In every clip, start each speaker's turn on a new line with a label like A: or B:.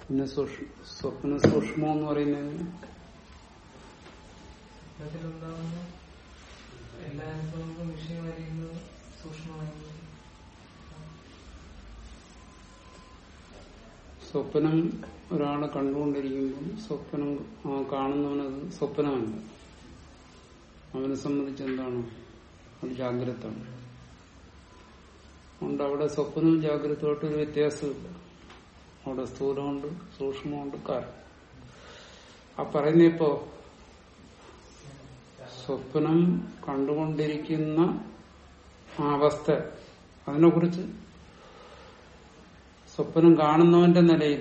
A: പിന്നെ സൂക്ഷ്- സ്വപ്ന സൂക്ഷ്മം എന്ന് പറയുന്നത്
B: സ്വപ്നത്തിലുണ്ടാകുന്ന എല്ലാ അനുഭവങ്ങൾക്കും വിഷയമറിയുന്നത് സൂക്ഷ്മമായിരുന്നു
A: സ്വപ്നം ഒരാളെ കണ്ടുകൊണ്ടിരിക്കുമ്പോൾ സ്വപ്നം ആ കാണുന്നവനത് സ്വപ്നമല്ല അവനെ സംബന്ധിച്ച് എന്താണ് അത് ജാഗ്രതാണ് അതുകൊണ്ട് അവിടെ സ്വപ്നവും ജാഗ്രതയായിട്ട് ഒരു വ്യത്യാസമില്ല അവിടെ സ്ഥൂലമുണ്ട് സൂക്ഷ്മമുണ്ട് കാരണം ആ പറയുന്ന ഇപ്പോ സ്വപ്നം കണ്ടുകൊണ്ടിരിക്കുന്ന ആ അവസ്ഥ അതിനെക്കുറിച്ച് സ്വപ്നം കാണുന്നവന്റെ നിലയിൽ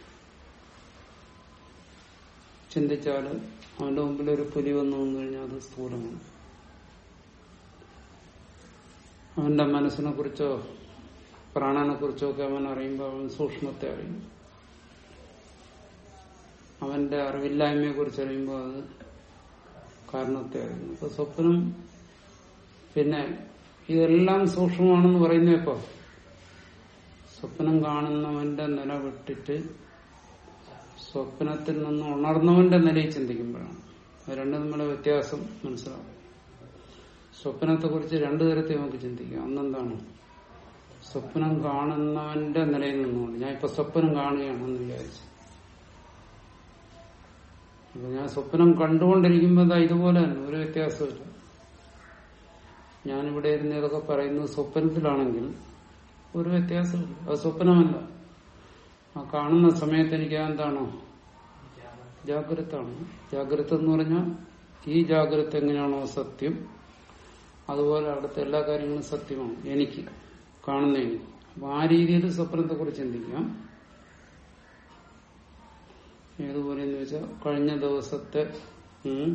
A: ചിന്തിച്ചാൽ അവന്റെ മുമ്പിൽ ഒരു പുലി വന്നു വന്നു കഴിഞ്ഞാൽ അത് സ്ഥൂലമാണ് അവന്റെ മനസ്സിനെ കുറിച്ചോ പ്രാണനെ കുറിച്ചോ ഒക്കെ അവൻ അറിയുമ്പോൾ അവൻ സൂക്ഷ്മത്തെ അറിയും അവന്റെ അറിവില്ലായ്മയെ കുറിച്ച് അറിയുമ്പോൾ അത് കാരണത്തെ അറിയുന്നു അപ്പൊ സ്വപ്നം പിന്നെ ഇതെല്ലാം സൂക്ഷ്മമാണെന്ന് പറയുന്നപ്പോ സ്വപ്നം കാണുന്നവന്റെ നില വിട്ടിട്ട് സ്വപ്നത്തിൽ നിന്ന് ഉണർന്നവന്റെ നിലയിൽ ചിന്തിക്കുമ്പോഴാണ് അത് രണ്ടും തമ്മിലെ വ്യത്യാസം മനസ്സിലാവും സ്വപ്നത്തെ കുറിച്ച് രണ്ടു തരത്തിൽ നമുക്ക് ചിന്തിക്കാം ഒന്നെന്താണ് സ്വപ്നം കാണുന്നവന്റെ നിലയിൽ നിന്നുകൊണ്ട് ഞാൻ ഇപ്പൊ സ്വപ്നം കാണുകയാണെന്ന് വിചാരിച്ചു അപ്പൊ ഞാൻ സ്വപ്നം കണ്ടുകൊണ്ടിരിക്കുമ്പോൾ ദാ ഇതുപോലെ തന്നെ ഒരു വ്യത്യാസമില്ല ഞാനിവിടെ ഇരുന്ന് ഇതൊക്കെ പറയുന്നത് സ്വപ്നത്തിലാണെങ്കിൽ ഒരു വ്യത്യാസമില്ല അത് സ്വപ്നമല്ല ആ കാണുന്ന സമയത്ത് എനിക്ക് എന്താണോ ജാഗ്രതാണ് ജാഗ്രത എന്ന് പറഞ്ഞാൽ ഈ ജാഗ്രത എങ്ങനെയാണോ സത്യം അതുപോലെ അവിടുത്തെ എല്ലാ കാര്യങ്ങളും സത്യമാണ് എനിക്ക് കാണുന്ന എനിക്ക് അപ്പൊ ആ രീതിയിൽ സ്വപ്നത്തെ കുറിച്ച് ചിന്തിക്കാം ഏതുപോലെ എന്ന് വെച്ചാൽ കഴിഞ്ഞ ദിവസത്തെ ഉം,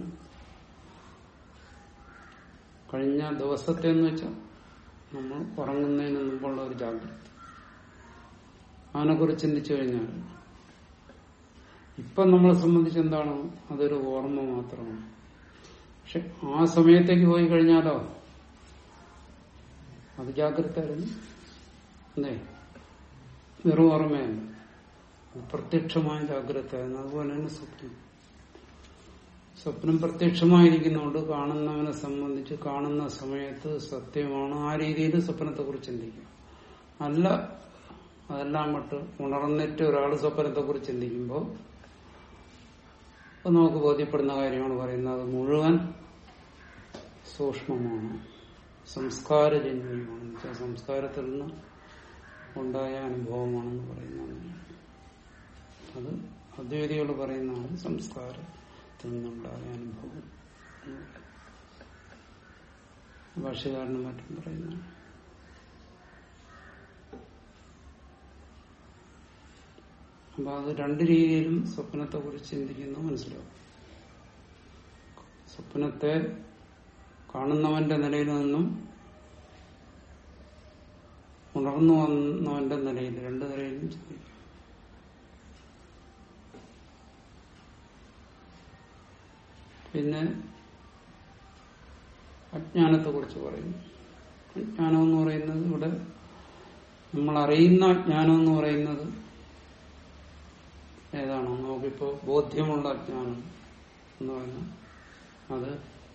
A: കഴിഞ്ഞ ദിവസത്തെ എന്ന് വെച്ചാൽ നമ്മൾ ഉറങ്ങുന്നതിന് മുമ്പുള്ള ഒരു ജാഗ്രത അതിനെക്കുറിച്ച് ചിന്തിച്ചു കഴിഞ്ഞാൽ ഇപ്പം നമ്മളെ സംബന്ധിച്ച് എന്താണ് അതൊരു ഓർമ്മ മാത്രമാണ് പക്ഷെ ആ സമയത്തേക്ക് പോയി കഴിഞ്ഞാലോ അത് ജാഗ്രത ആയിരുന്നു അല്ലേ വെറും ഓർമ്മയല്ല അത് പ്രത്യക്ഷമായ ജാഗ്രത ആയിരുന്നു അതുപോലെ തന്നെ സ്വപ്നം സ്വപ്നം പ്രത്യക്ഷമായിരിക്കുന്നതുകൊണ്ട് കാണുന്നവനെ സംബന്ധിച്ച് കാണുന്ന സമയത്ത് സത്യമാണ് ആ രീതിയിൽ സ്വപ്നത്തെ കുറിച്ച് ചിന്തിക്കുക അല്ല അതെല്ലാം വിട്ട് ഉണർന്നിട്ട് ഒരാൾ സ്വപ്നത്തെ കുറിച്ച് ചിന്തിക്കുമ്പോൾ അപ്പൊ നമുക്ക് ബോധ്യപ്പെടുന്ന കാര്യമാണ് പറയുന്നത് അത് മുഴുവൻ സൂക്ഷ്മമാണ് സംസ്കാരജന്യമാണ് എന്നുവെച്ചാൽ സംസ്കാരത്തിൽ നിന്ന് ഉണ്ടായ അനുഭവമാണെന്ന് പറയുന്നതാണ് അത് അദ്വൈതികൾ പറയുന്നതാണ് സംസ്കാരത്തിൽ നിന്നുണ്ടായ അനുഭവം ഭാഷകാരനും മറ്റും പറയുന്നതാണ് അപ്പൊ അത് രണ്ട് രീതിയിലും സ്വപ്നത്തെ കുറിച്ച് ചിന്തിക്കുന്നു മനസ്സിലാവും സ്വപ്നത്തെ കാണുന്നവന്റെ നിലയിൽ നിന്നും ഉണർന്നു വന്നവന്റെ നിലയിൽ രണ്ടു നിലയിലും ചിന്തിക്കും പിന്നെ അജ്ഞാനത്തെ കുറിച്ച് പറയും അജ്ഞാനം എന്ന് പറയുന്നത് ഇവിടെ നമ്മൾ അറിയുന്ന അജ്ഞാനം എന്ന് പറയുന്നത് ഏതാണോ നമുക്കിപ്പോ ബോധ്യമുള്ള അജ്ഞാനം എന്ന് പറഞ്ഞാൽ അത്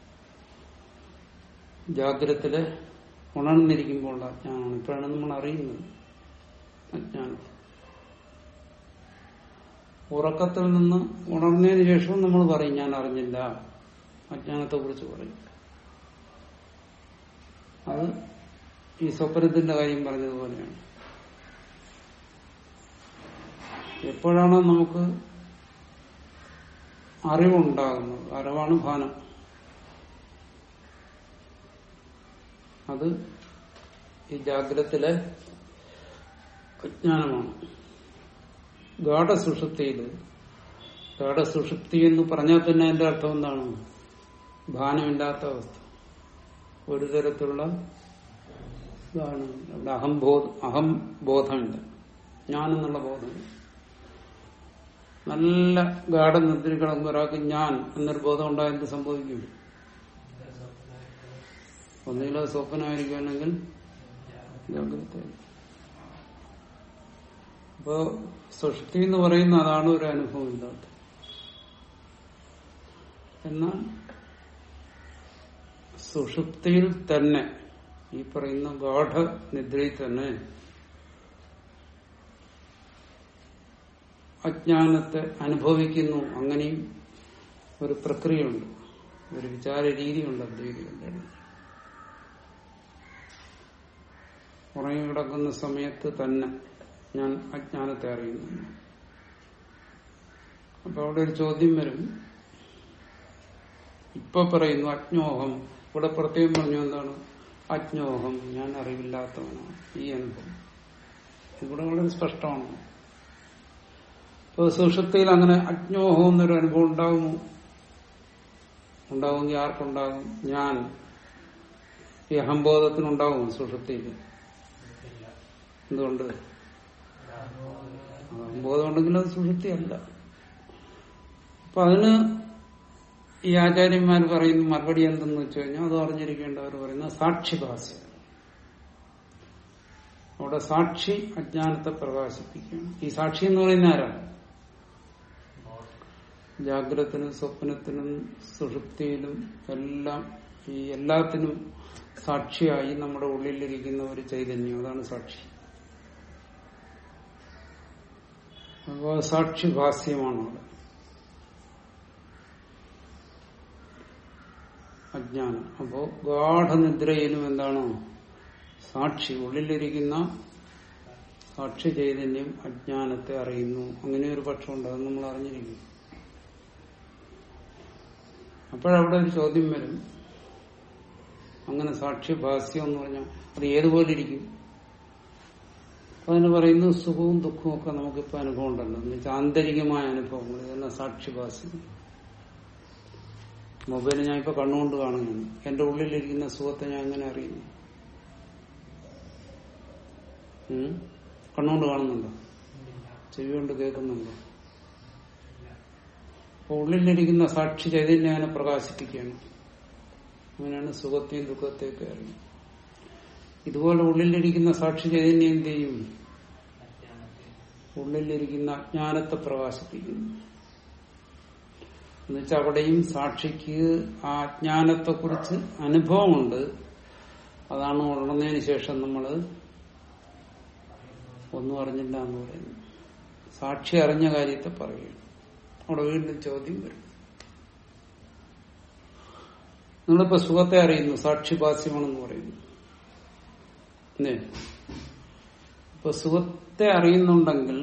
A: ജാഗ്രതത്തില് ഉണർന്നിരിക്കുമ്പോഴുള്ള അജ്ഞാനമാണ് ഇപ്പോഴാണ് നമ്മൾ അറിയുന്നത് അജ്ഞാനം ഉറക്കത്തിൽ നിന്ന് ഉണർന്നതിന് ശേഷവും നമ്മൾ പറയും ഞാൻ അറിഞ്ഞില്ല അജ്ഞാനത്തെ കുറിച്ച് പറയും അത് ഈ സ്വപ്നത്തിന്റെ കാര്യം പറഞ്ഞതുപോലെയാണ് എപ്പോഴാണോ നമുക്ക് അറിവുണ്ടാകുന്നത് അറിവാണ് ഭാനം അത് ഈ ജാഗ്രതത്തിലെ അജ്ഞാനമാണ് ഗാഠസുഷുപ്തിയിൽ ഗാഠസുഷുപ്തി എന്ന് പറഞ്ഞാൽ തന്നെ അതിന്റെ അർത്ഥം എന്താണ് ഭാനമില്ലാത്ത അവസ്ഥ ഒരു തരത്തിലുള്ള ഇതാണ് അവിടെ അഹംബോധ അഹംബോധമില്ല ഞാനെന്നുള്ള ബോധമില്ല നല്ല ഗാഠനിദ്ര കിടക്കുമ്പോൾ ഒരാൾക്ക് ഞാൻ എന്നൊരു ബോധം ഉണ്ടായാൽ എന്ത് സംഭവിക്കും ഒന്നുകിൽ അത് സ്വപ്നമായിരിക്കും അല്ലെങ്കിൽ ജാഗ്രത അപ്പോ സുഷ്ടി എന്ന് പറയുന്ന അതാണ് ഒരു അനുഭവം ഇല്ലാത്ത എന്നാൽ സുഷുപ്തിയിൽ തന്നെ ഈ പറയുന്ന ഗാഠ നിദ്രയിൽ തന്നെ അജ്ഞാനത്തെ അനുഭവിക്കുന്നു അങ്ങനെയും ഒരു പ്രക്രിയയുണ്ട് ഒരു വിചാര രീതിയുണ്ട് അദ്വൈതികളുടെ ഉറങ്ങി കിടക്കുന്ന സമയത്ത് തന്നെ ഞാൻ അജ്ഞാനത്തെ അറിയുന്നു അപ്പൊ അവിടെ ഒരു ചോദ്യം വരും ഇപ്പൊ പറയുന്നു അജ്ഞോഹം ഇവിടെ പ്രത്യേകം പറഞ്ഞു എന്താണ് അജ്ഞോഹം ഞാൻ അറിവില്ലാത്തവനാണ് ഈ അനുഭവം ഇവിടെ വളരെ സ്പഷ്ടമാണ് ഇപ്പൊ സുഷുപ്തിയിൽ അങ്ങനെ അജ്ഞോഹം എന്നൊരു അനുഭവം ഉണ്ടാകുമോ ഉണ്ടാവുമെങ്കിൽ ആർക്കുണ്ടാകും ഞാൻ ഈ അഹംബോധത്തിനുണ്ടാകും സുഷുപ്തിയിൽ എന്തുകൊണ്ട് അഹംബോധം ഉണ്ടെങ്കിൽ അത് സുഷുപ്തിയല്ല അപ്പൊ അതിന് ഈ ആചാര്യന്മാർ പറയുന്ന മറുപടി എന്തെന്ന് വെച്ച് കഴിഞ്ഞാൽ അത് അറിഞ്ഞിരിക്കേണ്ടവർ പറയുന്ന സാക്ഷിഭാസ്യം അവിടെ സാക്ഷി അജ്ഞാനത്തെ പ്രകാശിപ്പിക്കുകയാണ് ഈ സാക്ഷി എന്ന് പറയുന്ന ആരാണ് ജാഗ്രതത്തിനും സ്വപ്നത്തിനും സുഷുപ്തിയിലും എല്ലാം ഈ എല്ലാത്തിനും സാക്ഷിയായി നമ്മുടെ ഉള്ളിലിരിക്കുന്ന ഒരു ചൈതന്യം അതാണ് സാക്ഷി അപ്പോ സാക്ഷിഭാസ്യമാണ് അവിടെ അജ്ഞാനം അപ്പോ ഗാഠനിദ്രയിലും എന്താണ് സാക്ഷി ഉള്ളിലിരിക്കുന്ന സാക്ഷി ചൈതന്യം അജ്ഞാനത്തെ അറിയുന്നു അങ്ങനെ ഒരു പക്ഷമുണ്ട് അത് നമ്മൾ അറിഞ്ഞിരിക്കുന്നു അപ്പോഴവിടെ ഒരു ചോദ്യം വരും അങ്ങനെ സാക്ഷ്യഭാസ്യം എന്ന് പറഞ്ഞാൽ അത് ഏതുപോലെ ഇരിക്കും അതിന് പറയുന്നു സുഖവും ദുഃഖവും ഒക്കെ നമുക്കിപ്പോ അനുഭവം ഉണ്ടല്ലോ എന്ന് വെച്ചാൽ ആന്തരികമായ അനുഭവങ്ങൾ ഇതെല്ലാം സാക്ഷിഭാസ്യം മൊബൈൽ ഞാൻ ഇപ്പൊ കണ്ണുകൊണ്ട് കാണുന്നുണ്ട് എന്റെ ഉള്ളിലിരിക്കുന്ന സുഖത്തെ ഞാൻ എങ്ങനെ അറിയുന്നു ഉം? കണ്ണുകൊണ്ട് കാണുന്നുണ്ടോ ചെവി കൊണ്ട് കേൾക്കുന്നുണ്ടോ അപ്പൊ ഉള്ളിലിരിക്കുന്ന സാക്ഷി ചൈതന്യം അതിനെ പ്രകാശിപ്പിക്കുകയാണ് അങ്ങനെയാണ് സുഖത്തെയും ദുഃഖത്തെയൊക്കെ അറിയുന്നത് ഇതുപോലെ ഉള്ളിലിരിക്കുന്ന സാക്ഷി ചൈതന്യം എന്ത് ചെയ്യും ഉള്ളിലിരിക്കുന്ന അജ്ഞാനത്തെ പ്രകാശിപ്പിക്കുന്നു എന്നുവെച്ചാൽ അവിടെയും സാക്ഷിക്ക് ആ അജ്ഞാനത്തെക്കുറിച്ച് അനുഭവമുണ്ട് അതാണ് ഉണർന്നതിന് ശേഷം നമ്മൾ ഒന്നും അറിഞ്ഞില്ല എന്ന് പറയുന്നു സാക്ഷി അറിഞ്ഞ കാര്യത്തെ പറയുകയാണ് അവിടെ വീണ്ടും ചോദ്യം വരും നിങ്ങളിപ്പോ സുഖത്തെ അറിയുന്നു സാക്ഷിഭാസ്യമാണെന്ന് പറയുന്നു അല്ലേ ഇപ്പൊ സുഖത്തെ അറിയുന്നുണ്ടെങ്കിൽ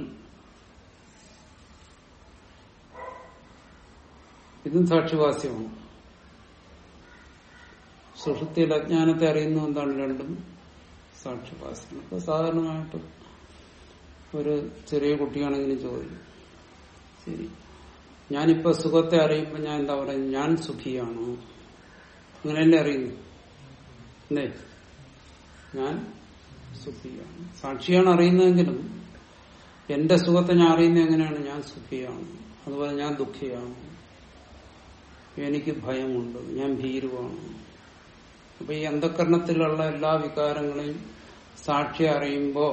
A: ഇതും സാക്ഷിഭാസ്യമാണ് സുഷുപ്തിയിൽ അജ്ഞാനത്തെ അറിയുന്നു എന്താണ് രണ്ടും സാക്ഷിഭാസ്യമാണ് ഇപ്പൊ സാധാരണമായിട്ട് ഒരു ചെറിയ കുട്ടിയാണെങ്കിലും ചോദിക്കും ശരി ഞാനിപ്പോ സുഖത്തെ അറിയുമ്പോൾ ഞാൻ എന്താ പറയുക ഞാൻ സുഖിയാണോ അങ്ങനെയല്ലേ അറിയുന്നു അല്ലേ ഞാൻ സുഖിയാണ് സാക്ഷിയാണ് അറിയുന്നതെങ്കിലും എന്റെ സുഖത്തെ ഞാൻ അറിയുന്നത് എങ്ങനെയാണ് ഞാൻ സുഖിയാണ് അതുപോലെ ഞാൻ ദുഃഖിയാണ് എനിക്ക് ഭയമുണ്ട് ഞാൻ ഭീരുവാണ് അപ്പൊ ഈ അന്ധകരണത്തിലുള്ള എല്ലാ വികാരങ്ങളെയും സാക്ഷി അറിയുമ്പോ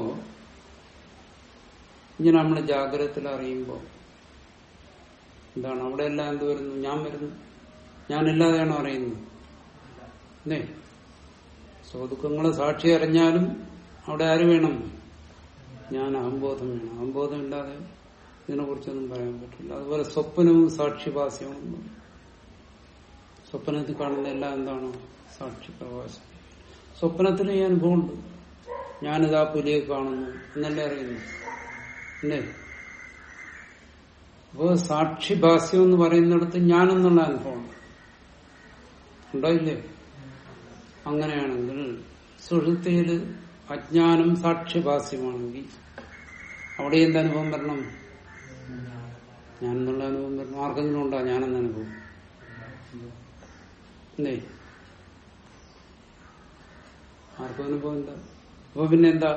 A: ഇങ്ങനെ നമ്മൾ ജാഗ്രതത്തിൽ അറിയുമ്പോ എന്താണ് അവിടെ എല്ലാം എന്ത് വരുന്നു ഞാൻ വരുന്നു ഞാനില്ലാതെയാണോ അറിയുന്നത് അല്ലേ സ്വദുഃഖങ്ങളെ സാക്ഷി അറിഞ്ഞാലും അവിടെ ആര് വേണം ഞാൻ അഹംബോധം വേണം അഹംബോധം ഇല്ലാതെ ഇതിനെ കുറിച്ചൊന്നും പറയാൻ പറ്റില്ല അതുപോലെ സ്വപ്നവും സാക്ഷിഭാസ്യവും സ്വപ്നത്തിൽ കാണുന്ന എല്ലാം എന്താണ് സാക്ഷി പ്രകാശം സ്വപ്നത്തിൽ ഈ അനുഭവമുണ്ട് ഞാനിതാ പുലിയെ കാണുന്നു എന്നല്ലേ അറിയുന്നു അല്ലേ അപ്പോ സാക്ഷിഭാസ്യം എന്ന് പറയുന്നിടത്ത് ഞാനെന്നുള്ള അനുഭവമുണ്ട് ഉണ്ടായില്ലേ അങ്ങനെയാണെങ്കിൽ സുഹൃത്തിയിൽ അജ്ഞാനം സാക്ഷിഭാസ്യമാണെങ്കിൽ അവിടെ എന്ത് അനുഭവം വരണം ഞാനെന്നുള്ള അനുഭവം വരണം ആർക്കെങ്കിലും ഉണ്ടോ ഞാനെന്ന അനുഭവം അല്ലേ ആർക്കും അനുഭവം എന്താ അപ്പൊ പിന്നെ എന്താ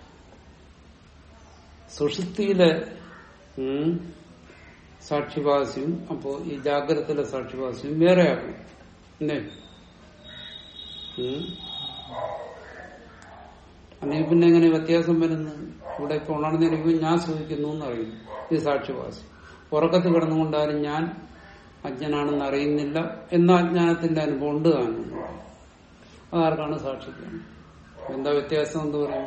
A: സുഷുപ്തിയിലെ ഉം, സാക്ഷിഭാസ്യം അപ്പോ ഈ ജാഗ്രതയിലെ സാക്ഷിഭാസ്യം വേറെയാകും അല്ലേ ഉം. അല്ലെങ്കിൽ പിന്നെ എങ്ങനെ വ്യത്യാസം വരുന്നത് ഇവിടെ ഇപ്പൊ ഉണർന്നിരിക്കുമ്പോൾ ഞാൻ സൂചിക്കുന്നു എന്ന് അറിയുന്നു ഇത് സാക്ഷിവാസം ഉറക്കത്തിൽ കിടന്നുകൊണ്ടാലും ഞാൻ അജ്ഞനാണെന്ന് അറിയുന്നില്ല എന്ന അജ്ഞാനത്തിന്റെ അനുഭവം ഉണ്ട് കാണുന്നു അതാർക്കാണ് സാക്ഷിക്കുന്നത് എന്താ വ്യത്യാസം എന്ന് പറയും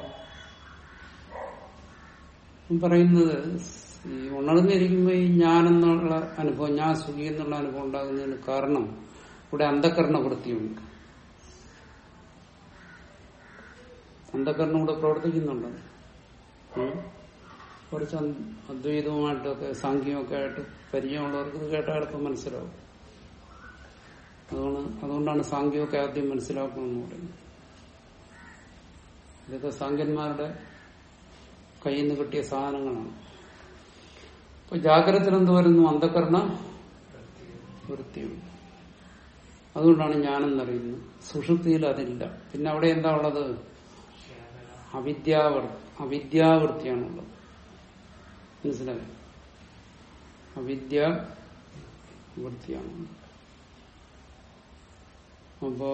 A: ഞാൻ പറയുന്നത് ഈ ഉണർന്നിരിക്കുമ്പോൾ ഈ ഞാൻ എന്നുള്ള അനുഭവം ഞാൻ സുഖി എന്നുള്ള അനുഭവം ഉണ്ടാകുന്നതിന് കാരണം ഇവിടെ അന്ധകരണ വൃത്തിയുണ്ട് അന്ധകരണം ഇവിടെ പ്രവർത്തിക്കുന്നുണ്ട് ഉം. കുറച്ച് അന്- അദ്വൈതവുമായിട്ടൊക്കെ സാഖ്യമൊക്കെ ആയിട്ട് പരിചയമുള്ളവർക്ക് ഇത് കേട്ടാൽ എളുപ്പം മനസ്സിലാവും അതുകൊണ്ട് അതുകൊണ്ടാണ് സാഖ്യമൊക്കെ ആദ്യം മനസ്സിലാക്കണമെന്ന് പറയുന്നത് ഇതൊക്കെ സാഖ്യന്മാരുടെ കയ്യിൽ നിന്ന് കിട്ടിയ സാധനങ്ങളാണ് ഇപ്പൊ ജാഗ്രതത്തിൽ എന്ത് വരുന്നു അന്ധകരണ വൃത്തിയുണ്ട് അതുകൊണ്ടാണ് ഞാനെന്നറിയുന്നത് സുഷുപ്തിയിൽ അതില്ല പിന്നെ അവിടെ എന്താ ഉള്ളത് അവിദ്യാവൃ അവിദ്യാവൃത്തിയാണുള്ളത് മനസ്സിലായോ അവിദ്യ വൃത്തിയാണ് അപ്പോ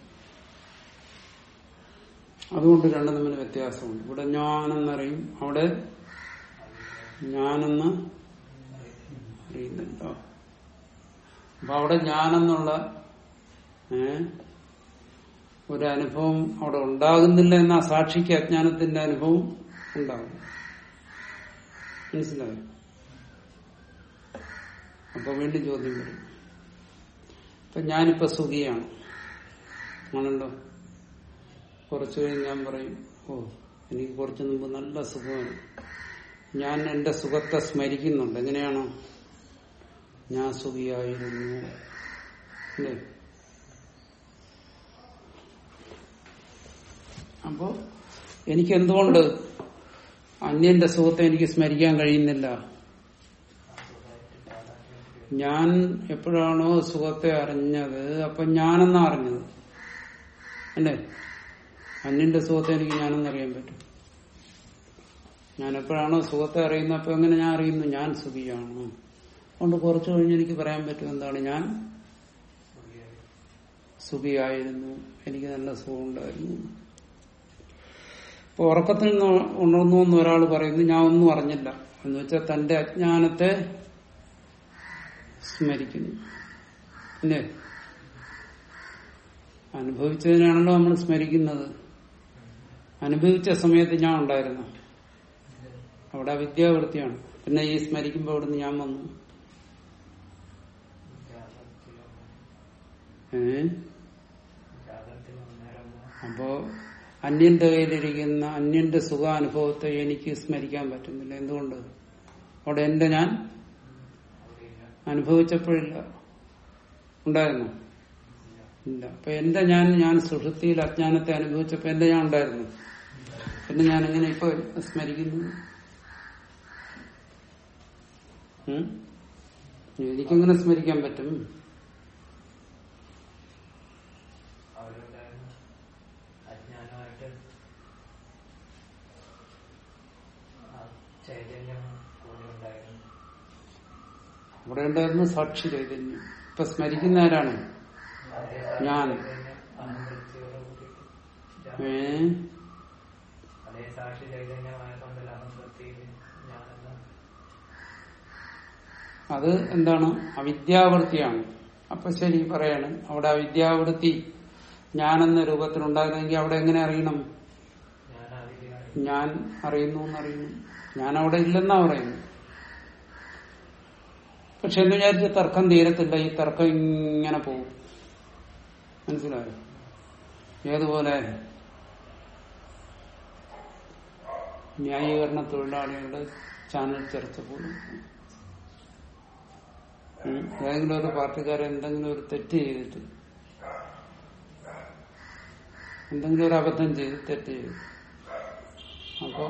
A: അതുകൊണ്ട് രണ്ടും തമ്മിൽ വ്യത്യാസമുണ്ട് ഇവിടെ ഞാനെന്നറിയും അവിടെ ഞാനെന്ന് അറിയുന്നില്ല അപ്പൊ അവിടെ ഞാനെന്നുള്ള ഏ ഒരു അനുഭവം അവിടെ ഉണ്ടാകുന്നില്ല എന്ന സാക്ഷിക്ക് അജ്ഞാനത്തിന്റെ അനുഭവം ഉണ്ടാകും മനസ്സിലായോ അപ്പൊ വീണ്ടും ചോദ്യം വരും ഇപ്പൊ ഞാനിപ്പോ സുഖിയാണ് ആണല്ലോ കുറച്ചു കഴിഞ്ഞ് ഞാൻ പറയും ഓ എനിക്ക് കുറച്ചു മുമ്പ് നല്ല സുഖമാണ് ഞാൻ എന്റെ സുഖത്തെ സ്മരിക്കുന്നുണ്ട് എങ്ങനെയാണ് ഞാൻ സുഖിയായിരുന്നു അല്ലേ അപ്പോ എനിക്ക് എന്തുകൊണ്ട് അന്യന്റെ സുഖത്തെ എനിക്ക് സ്മരിക്കാൻ കഴിയുന്നില്ല ഞാൻ എപ്പോഴാണോ സുഖത്തെ അറിഞ്ഞത് അപ്പൊ ഞാനെന്നാ അറിഞ്ഞത് അല്ലേ അന്യന്റെ സുഖത്തെ എനിക്ക് ഞാനെന്ന് അറിയാൻ പറ്റും ഞാൻ എപ്പോഴാണോ സുഖത്തെ അറിയുന്നത് അപ്പൊ എങ്ങനെ ഞാൻ അറിയുന്നു ഞാൻ സുഖിയാണ് അതുകൊണ്ട് കുറച്ചു കഴിഞ്ഞ് എനിക്ക് പറയാൻ പറ്റും എന്താണ് ഞാൻ സുഖിയായിരുന്നു എനിക്ക് നല്ല സുഖമുണ്ടായിരുന്നു ഇപ്പൊ ഉറക്കത്തിൽ നിന്ന് ഉണർന്നു എന്ന് ഒരാൾ പറയുന്നു ഞാൻ ഒന്നും അറിഞ്ഞില്ല എന്ന് വെച്ചാൽ തന്റെ അജ്ഞാനത്തെ സ്മരിക്കുന്നു അല്ലേ അനുഭവിച്ചതിനാണല്ലോ നമ്മൾ സ്മരിക്കുന്നത് അനുഭവിച്ച സമയത്ത് ഞാൻ ഉണ്ടായിരുന്നു അവിടെ വിദ്യാവൃത്തിയാണ് പിന്നെ ഈ സ്മരിക്കുമ്പോ അവിടുന്ന് ഞാൻ വന്നു ഏ അപ്പോ അന്യന്റെ കയ്യിലിരിക്കുന്ന അന്യന്റെ സുഖാനുഭവത്തെ എനിക്ക് സ്മരിക്കാൻ പറ്റുന്നില്ല എന്തുകൊണ്ട് അവിടെ എന്റെ ഞാൻ അനുഭവിച്ചപ്പോഴില്ല ഉണ്ടായിരുന്നു ഇല്ല അപ്പൊ എന്റെ ഞാൻ ഞാൻ സുഷുപ്തിയിൽ അജ്ഞാനത്തെ അനുഭവിച്ചപ്പോ എന്റെ ഞാൻ ഉണ്ടായിരുന്നു പിന്നെ ഞാൻ എങ്ങനെ ഇപ്പൊ സ്മരിക്കുന്നു ഉം? എനിക്കെങ്ങനെ സ്മരിക്കാൻ പറ്റും
B: അവരുണ്ടായിരുന്നു അജ്ഞാനമായിട്ട് ആ ചൈതന്യം കൂടെ ഉണ്ടായിരുന്നു
A: അവിടെ ഉണ്ടായിരുന്നു സാക്ഷി ചൈതന്യം ഇപ്പൊ സ്മരിക്കുന്ന ആരാണ്
B: അതേ
A: ഞാൻ.
B: ചൈതന്യം അഹംവൃത്തിയോട് കൂടിയിട്ട്
A: ഏ
B: അതേ സാക്ഷി ചൈതന്യമായതുകൊണ്ടല്ല അഹംവൃത്തിയിൽ ഞാനെന്ന്
A: അത് എന്താണ് അവിദ്യാവൃത്തിയാണ് അപ്പൊ ശരി പറയാണ് അവിടെ അവിദ്യാവൃത്തി ഞാനെന്ന രൂപത്തിലുണ്ടായിരുന്നെങ്കിൽ അവിടെ എങ്ങനെ അറിയണം
B: ഞാൻ അറിയുകയാണ്
A: ഞാൻ അറിയുന്നു എന്നറിയുന്നു ഞാൻ അവിടെ ഇല്ലെന്നാ പറയുന്നു പക്ഷെ എന്ന് വിചാരിച്ച് തർക്കം തീരത്തില്ല ഈ തർക്കം ഇങ്ങനെ പോകും മനസ്സിലായോ ഏതുപോലെ ന്യായീകരണ തൊഴിലാളികളുടെ ചാനൽ ചർച്ച പോലും ഉം. ഏതെങ്കിലും ഒരു പാർട്ടിക്കാരൻ എന്തെങ്കിലും ഒരു തെറ്റ് ചെയ്തിട്ട് എന്തെങ്കിലും ഒരു അബദ്ധം ചെയ്ത് തെറ്റ് ചെയ്തു അപ്പോ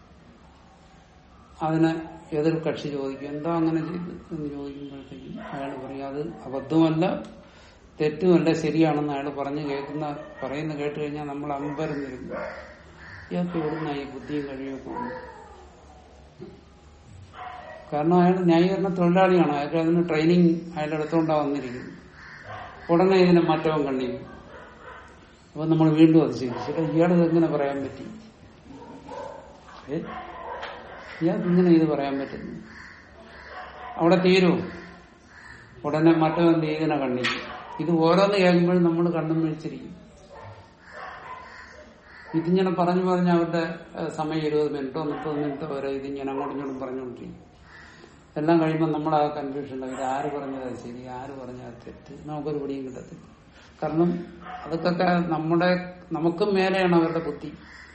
A: അതിന് എതിർ കക്ഷി ചോദിക്കും എന്താ അങ്ങനെ ചെയ്ത് എന്ന് ചോദിക്കുമ്പോഴത്തേക്കും അയാൾ പറയും അത് അബദ്ധമല്ല തെറ്റുമല്ല ശരിയാണെന്ന് അയാൾ പറഞ്ഞു കേൾക്കുന്ന പറയുന്ന കേട്ട് കഴിഞ്ഞാൽ നമ്മൾ അമ്പരന്നിരുന്നു ഇയാൾക്ക് എവിടുന്ന ഈ ബുദ്ധിയും കഴിയൊക്കെ വന്നു കാരണം അയാൾ ന്യായീകരണ തൊഴിലാളിയാണ് അയാൾക്ക് അതിന് ട്രെയിനിങ് അയാളുടെ അടുത്തോണ്ടാ വന്നിരിക്കുന്നത് ഉടനെ ഇതിനെ മാറ്റവും കണ്ടിരിക്കും അപ്പൊ നമ്മൾ വീണ്ടും അത് ചെയ്തു ചേട്ടാ ഇയാൾ ഇതെങ്ങനെ പറയാൻ പറ്റി ഏ ഇയാൾക്ക് ഇങ്ങനെ ഇത് പറയാൻ പറ്റുന്നു അവിടെ തീരും ഉടനെ മറ്റവൻ ഇതിനെ കണ്ണിക്കും ഇത് ഓരോന്ന് കേൾക്കുമ്പോഴും നമ്മൾ കണ്ണും മേടിച്ചിരിക്കും ഇതിങ്ങനെ പറഞ്ഞു പറഞ്ഞ് അവരുടെ ഏഹ്, സമയം ഇരുപത് മിനിറ്റോ മുപ്പത് മിനിറ്റോ വരെ ഇതിങ്ങനെ അങ്ങോട്ടും ഇങ്ങോട്ടും പറഞ്ഞുകൊണ്ടിരിക്കും എല്ലാം കഴിയുമ്പോൾ നമ്മൾ ആ കൺഫ്യൂഷൻ ഇത് ആര് പറഞ്ഞത് ശരി ആര് പറഞ്ഞത് തെറ്റ് നമുക്കൊരു പിടിയും കിട്ടത്തില്ല കാരണം അതൊക്കെ നമ്മുടെ നമുക്കും മേലെയാണ് അവരുടെ ബുദ്ധി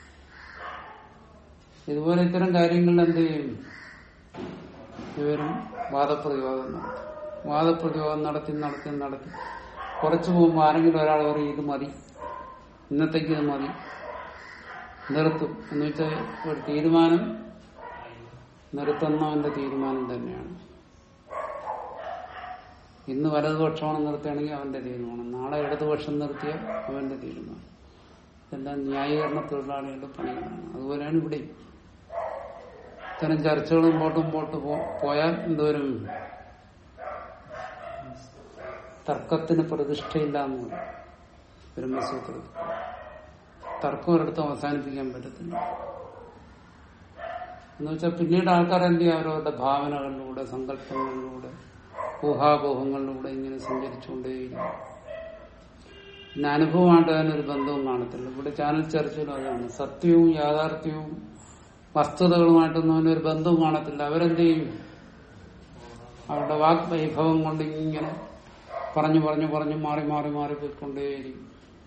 A: ഇതുപോലെ ഇത്തരം കാര്യങ്ങളിൽ എന്ത് ചെയ്യും ഇവരും വാദപ്രതിവാദം നടത്തും വാദപ്രതിവാദം നടത്തി നടത്തി നടത്തി കുറച്ചു പോകുമ്പോൾ ആരെങ്കിലും ഒരാൾ പറയും ഇത് മതി ഇന്നത്തേക്ക് ഇത് മതി നിർത്തും എന്ന് വെച്ചാൽ ഒരു തീരുമാനം നിർത്തുന്നവന്റെ തീരുമാനം തന്നെയാണ് ഇന്ന് വലതുപക്ഷമാണ് നിർത്തുകയാണെങ്കിൽ അവന്റെ തീരുമാനം നാളെ ഇടതുപക്ഷം നിർത്തിയാൽ അവന്റെ തീരുമാനം ഇതെല്ലാം ന്യായീകരണ തൊഴിലാളികളുടെ പണികളാണ് അതുപോലെയാണ് ഇവിടെ ഇത്തരം ചർച്ചകൾ മുമ്പോട്ട് മുമ്പോട്ട് പോ- പോയാൽ എന്തോരും തർക്കത്തിന് പ്രതിഷ്ഠയില്ല എന്ന് പറയും ബ്രഹ്മസൂത്രത്തിൽ തർക്കം ഒരിടത്തും അവസാനിപ്പിക്കാൻ പറ്റത്തില്ല എന്ന് വെച്ചാൽ പിന്നീട് ആൾക്കാർ എന്ത് ചെയ്യും അവരവരുടെ ഭാവനകളിലൂടെ സങ്കല്പങ്ങളിലൂടെ ഊഹാപോഹങ്ങളിലൂടെ ഇങ്ങനെ സഞ്ചരിച്ചുകൊണ്ടേയിരിക്കും പിന്നെ അനുഭവമായിട്ട് അതിനൊരു ബന്ധവും കാണത്തില്ല ഇവിടെ ചാനൽ ചർച്ചയിലും അതാണ് സത്യവും യാഥാർത്ഥ്യവും വസ്തുതകളുമായിട്ടൊന്നും അവനൊരു ബന്ധവും കാണത്തില്ല അവരെന്ത് ചെയ്യും അവരുടെ വാക് വൈഭവം കൊണ്ട് ഇങ്ങനെ പറഞ്ഞു പറഞ്ഞു പറഞ്ഞു മാറി മാറി മാറി പോയിക്കൊണ്ടേയിരിക്കും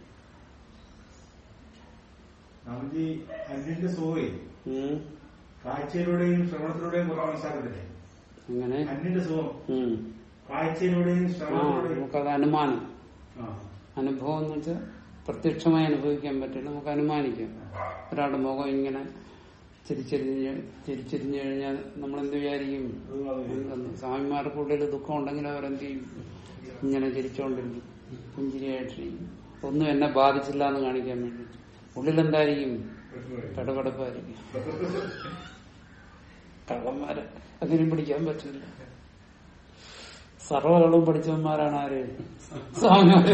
C: നമുക്ക് ഈ അന്യന്റെ സുഖമേ
A: ഉം.
C: കാഴ്ചയിലൂടെയും ശ്രവണത്തിലൂടെയും കുറച്ച് മനസ്സിലാക്കത്തില്ലേ
A: അങ്ങനെ
C: അന്യന്റെ സുഖം
A: ഉം.
C: കാഴ്ചയിലൂടെയും
A: ആ
C: ശ്രവണത്തിലൂടെയും
A: നമുക്കത് അനുമാനം
C: ആ.
A: അനുഭവം എന്ന് വെച്ചാൽ പ്രത്യക്ഷമായി അനുഭവിക്കാൻ പറ്റില്ല നമുക്ക് അനുമാനിക്കാം ഒരാളുടെ മുഖം ഇങ്ങനെ ചിരിച്ചിരിഞ്ഞ് ചിരിച്ചിരിഞ്ഞു കഴിഞ്ഞാൽ നമ്മൾ എന്ത് വിചാരിക്കും
C: അത് വളരെ
A: എന്തെന്ന് സ്വാമിമാർക്ക് ഉള്ളിൽ ദുഃഖം ഉണ്ടെങ്കിൽ അവരെന്ത് ചെയ്യും ഇങ്ങനെ ചിരിച്ചുകൊണ്ടിരിക്കും പുഞ്ചിരിയായിട്ടിരിക്കും ഒന്നും എന്നെ ബാധിച്ചില്ല എന്ന് കാണിക്കാൻ വേണ്ടി ഉള്ളിലെന്തായിരിക്കും കടകടപ്പായിരിക്കും കള്ളന്മാരെ അതിനും പിടിക്കാൻ പറ്റില്ല സർവകളും പഠിച്ചവന്മാരാണ് ആര് സ്വാമിമാര്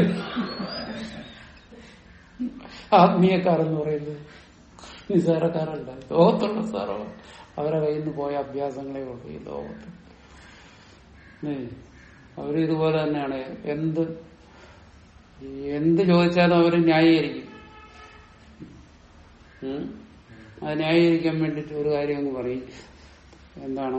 A: ആത്മീയക്കാരെന്ന് പറയുന്നത് നിസാരക്കാരല്ല ലോകത്തുള്ള സർവ അവരെ കയ്യിൽ നിന്ന് പോയ അഭ്യാസങ്ങളെ ഉള്ളൂ ഈ ലോകത്ത് ഏ, അവര് ഇതുപോലെ തന്നെയാണ് എന്ത് എന്ത് ചോദിച്ചാലും അവര് ന്യായീകരിക്കും ഉം? അത് ന്യായീകരിക്കാൻ വേണ്ടിട്ട് ഒരു കാര്യം അങ്ങ് പറയും എന്താണ്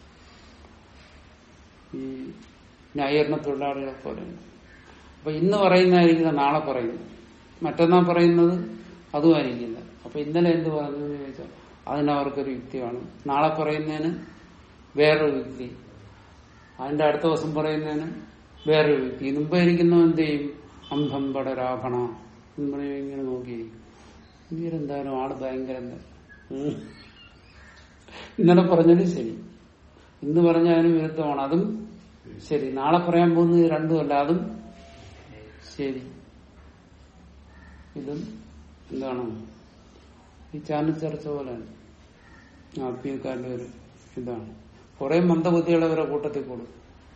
A: ഈ ന്യായീകരണ തൊഴിലാളികളെ പോലെ അപ്പൊ ഇന്ന് പറയുന്നതായിരിക്കില്ല നാളെ പറയുന്നത് മറ്റന്നാൾ പറയുന്നത് അതുമായിരിക്കില്ല അപ്പൊ ഇന്നലെ എന്ത് പറഞ്ഞു എന്ന് ചോദിച്ചാൽ അതിനവർക്കൊരു യുക്തിയാണ് നാളെ പറയുന്നതിന് വേറൊരു യുക്തി അതിന്റെ അടുത്ത ദിവസം പറയുന്നതിന് വേറൊരു യുക്തി മുമ്പ് ഇരിക്കുന്നവൻ എന്ത് ചെയ്യും അംഭം പടരാഭണ എന്ന് പറയും ഇങ്ങനെ നോക്കിയിരിക്കും ഇവരെന്തായാലും ആള് ഭയങ്കര എന്താ ഉം. ഇന്നലെ പറഞ്ഞത് ശരി ഇന്ന് പറഞ്ഞ അതിന് വിരുദ്ധമാണ് അതും ശരി നാളെ പറയാൻ പോകുന്നത് ഇത് രണ്ടുമല്ല അതും ശരി ഇതും എന്താണ് ഈ ചാനൽ ചർച്ച പോലെയാണ് ആത്മീയക്കാരുടെ ഒരു ഇതാണ് കുറെ മന്ദബുദ്ധികളെ അവരെ കൂട്ടത്തിൽ കൂടും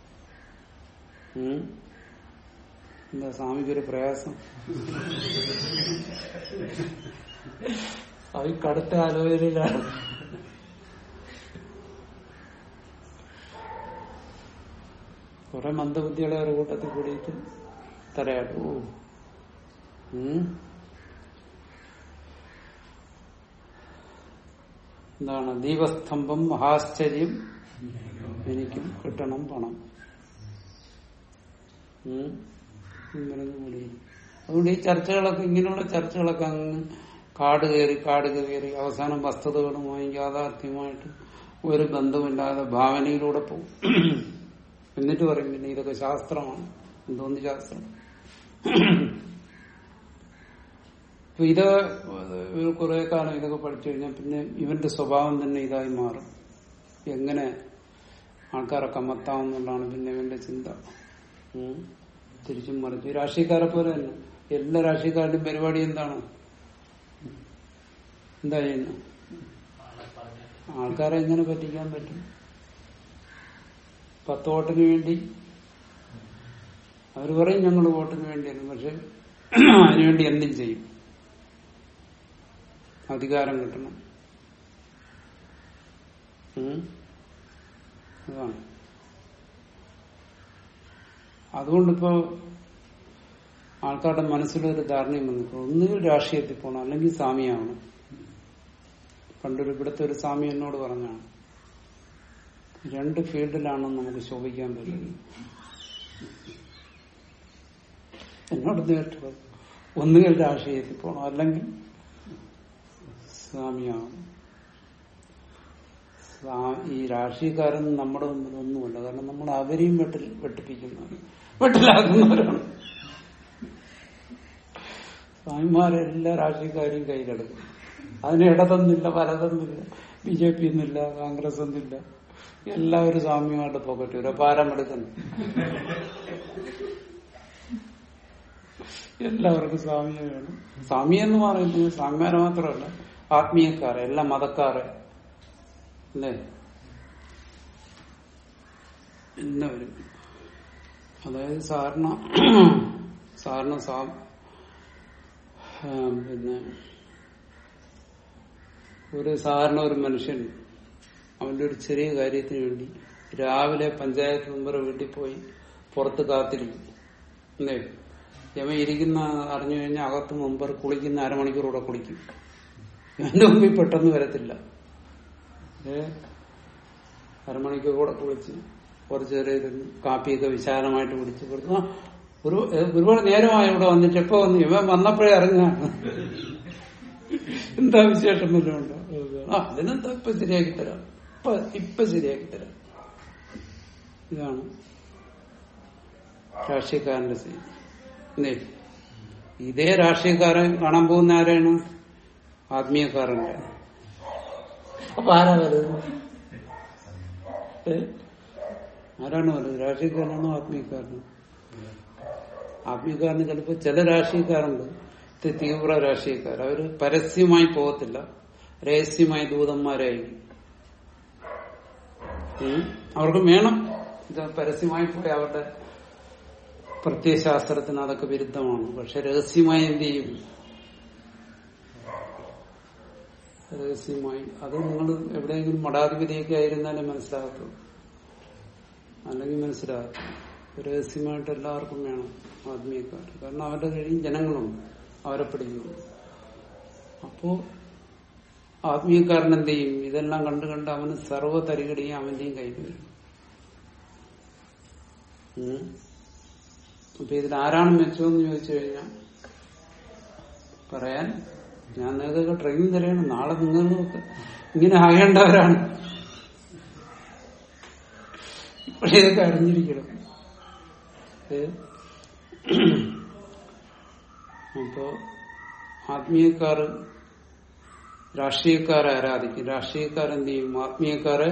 A: ഉം. എന്താ സ്വാമിക്കൊരു പ്രയാസം സ്വാമി കടുത്ത ആലോചനയിലാണ് കുറെ മന്ദബുദ്ധികളെ അവരുടെ കൂട്ടത്തിൽ കൂടിയിട്ട് തരയാട്ടു ഉം എന്താണ് ദീപസ്തംഭം മഹാശ്ചര്യം എനിക്കും കിട്ടണം പണം ഉം. ഇങ്ങനെ കൂടി. അതുകൊണ്ട് ഈ ചർച്ചകളൊക്കെ ഇങ്ങനെയുള്ള ചർച്ചകളൊക്കെ അങ്ങ് കാട് കയറി കാട് കയറി അവസാനം വസ്തുതകളുമായി യാഥാർത്ഥ്യമായിട്ട് ഒരു ബന്ധമില്ലാതെ ഭാവനയിലൂടെ പോകും എന്നിട്ട് പറയും പിന്നെ ഇതൊക്കെ ശാസ്ത്രമാണ് എന്തോന്ന് ശാസ്ത്രം അപ്പൊ ഇത് ഒരു കുറെ കാലം ഇതൊക്കെ പഠിച്ചു കഴിഞ്ഞാൽ പിന്നെ ഇവന്റെ സ്വഭാവം തന്നെ ഇതായി മാറും എങ്ങനെ ആൾക്കാരെ കമ്മത്താമെന്നുള്ളതാണ് പിന്നെ ഇവന്റെ ചിന്ത ഉം. തിരിച്ചും മറിച്ചു രാഷ്ട്രീയക്കാരെ പോലെ തന്നെ എല്ലാ രാഷ്ട്രീയക്കാരുടെയും പരിപാടി എന്താണ് എന്താ ചെയ്യുന്നത്
B: ആളെ പറഞ്ഞ
A: ആൾക്കാരെ എങ്ങനെ പറ്റിക്കാൻ പറ്റും പത്ത് വോട്ടിന് വേണ്ടി അവർ പറയും ഞങ്ങൾ വോട്ടിന് വേണ്ടിയായിരുന്നു പക്ഷെ അതിനുവേണ്ടി എന്തും ചെയ്യും അധികാരം കിട്ടണം ഉം. അതാണ് അതുകൊണ്ടിപ്പോ ആൾക്കാരുടെ മനസ്സിലൊരു ധാരണയും വന്നിപ്പോ ഒന്നുകിൽ രാഷ്ട്രീയത്തിൽ പോകണം അല്ലെങ്കിൽ സ്വാമിയാവണം പണ്ടൊരു ഇവിടുത്തെ ഒരു സ്വാമി എന്നോട് പറഞ്ഞാണ് രണ്ട് ഫീൽഡിലാണ് നമുക്ക് ശോഭിക്കാൻ പറ്റുന്നത് എന്നോട് നേരിട്ട് പറഞ്ഞു. ഒന്നുകിൽ രാഷ്ട്രീയത്തിൽ പോകണം അല്ലെങ്കിൽ സ്വാമിയാവണം സ്വാ- ഈ രാഷ്ട്രീയക്കാരൻ നമ്മുടെ മുമ്പിൽ ഒന്നുമല്ല കാരണം നമ്മൾ അവരെയും വെട്ടിൽ വെട്ടിപ്പിക്കുന്നവർ വെട്ടിലാക്കുന്നവരാണ് സ്വാമിമാരെ എല്ലാ രാഷ്ട്രീയക്കാരെയും കയ്യിലെടുക്കും അതിന് ഇടതൊന്നില്ല വലതൊന്നില്ല ബി ജെ പി ഒന്നുമില്ല കോൺഗ്രസ് ഒന്നുമില്ല എല്ലാവരും സ്വാമിമാരുടെ പോക്കറ്റ് വരും പാരം എടുക്കുന്നു എല്ലാവർക്കും സ്വാമിയെ വേണം സ്വാമി എന്ന് പറയുന്നത് സ്വാമിമാരെ മാത്രമല്ല ആത്മീയക്കാരെ എല്ലാ മതക്കാരെ അല്ലേ എല്ലാവരും അതായത് സാധാരണ സാധാരണ സാ ആ, പിന്നെ ഒരു സാധാരണ ഒരു മനുഷ്യൻ അവന്റെ ഒരു ചെറിയ കാര്യത്തിന് വേണ്ടി രാവിലെ പഞ്ചായത്ത് മെമ്പർ വീട്ടിൽ പോയി പുറത്ത് കാത്തിരിക്കും അല്ലേ യമ ഇരിക്കുന്ന അറിഞ്ഞു കഴിഞ്ഞാൽ അകത്ത് മെമ്പർ കുളിക്കുന്ന അരമണിക്കൂർ കൂടെ കുളിക്കും എന്റെ മുമ്പിൽ പെട്ടെന്ന് വരത്തില്ല ഏ അരമണിക്കൂർ കൂടെ കുളിച്ച് കുറച്ചു നേരം ഇരുന്ന് കാപ്പിയൊക്കെ വിശാലമായിട്ട് കുടിച്ച് കൊടുത്തു ആ, ഒരു ഏ, ഒരുപാട് നേരമായി ഇവിടെ വന്നിട്ട് എപ്പോ വന്നു ഇവൻ വന്നപ്പോഴേ ഇറങ്ങാണ് എന്താ വിശേഷം വല്ലതും ഉണ്ടോ ആ അതിനെന്താ ഇപ്പൊ ശരിയാക്കി തരാം ഇപ്പൊ ഇപ്പൊ ശരിയാക്കി തരാം ഇതാണ് രാഷ്ട്രീയക്കാരന്റെ സ്ഥിതി എന്തേ ഇതേ രാഷ്ട്രീയക്കാരൻ കാണാൻ പോകുന്ന ആരാണ് ആത്മീയക്കാരന്റെ അപ്പൊ ആരാ വലുത് ഏ? ആരാണ് വലുത് രാഷ്ട്രീയക്കാരനാണോ ആത്മീയക്കാരനോ ആത്മീയക്കാരന് ചിലപ്പോ ചില രാഷ്ട്രീയക്കാരുണ്ട് ഇത് തീവ്ര രാഷ്ട്രീയക്കാർ അവര് പരസ്യമായി പോകത്തില്ല രഹസ്യമായി ദൂതന്മാരായിരിക്കും ഉം. അവർക്ക് വേണം ഇത് പരസ്യമായി പോയി അവരുടെ പ്രത്യയശാസ്ത്രത്തിന് അതൊക്കെ വിരുദ്ധമാണ് പക്ഷെ രഹസ്യമായി എന്ത് ചെയ്യും രഹസ്യമായി അത് നിങ്ങൾ എവിടെയെങ്കിലും മഠാധിപതിയൊക്കെ ആയിരുന്നാലേ മനസ്സിലാകത്തുള്ളൂ അല്ലെങ്കിൽ മനസ്സിലാകത്തില്ല രഹസ്യമായിട്ട് എല്ലാവർക്കും വേണം ആത്മീയക്കാർ കാരണം അവരുടെ കഴിയും ജനങ്ങളുണ്ട് അവരെ പിടിക്കുന്നു അപ്പോ ആത്മീയക്കാരൻ എന്ത് ചെയ്യും ഇതെല്ലാം കണ്ടു കണ്ട് അവന് സർവ്വ തരികടിയും അവന്റെയും കയ്യിൽ വരും ഉം. അപ്പൊ ഇതിൽ ആരാണ് മെച്ചമെന്ന് ചോദിച്ചു കഴിഞ്ഞാൽ പറയാൻ ഞാൻ നിങ്ങൾക്കൊക്കെ ട്രെയിനിങ് തരാണ് നാളെ നിങ്ങളൊക്കെ ഇങ്ങനെ ആകേണ്ടവരാണ് ഇപ്പോഴേതൊക്കെ അറിഞ്ഞിരിക്കണം ഏ? അപ്പോ ആത്മീയക്കാർ രാഷ്ട്രീയക്കാരെ ആരാധിക്കും രാഷ്ട്രീയക്കാരെന്ത് ചെയ്യും ആത്മീയക്കാരെ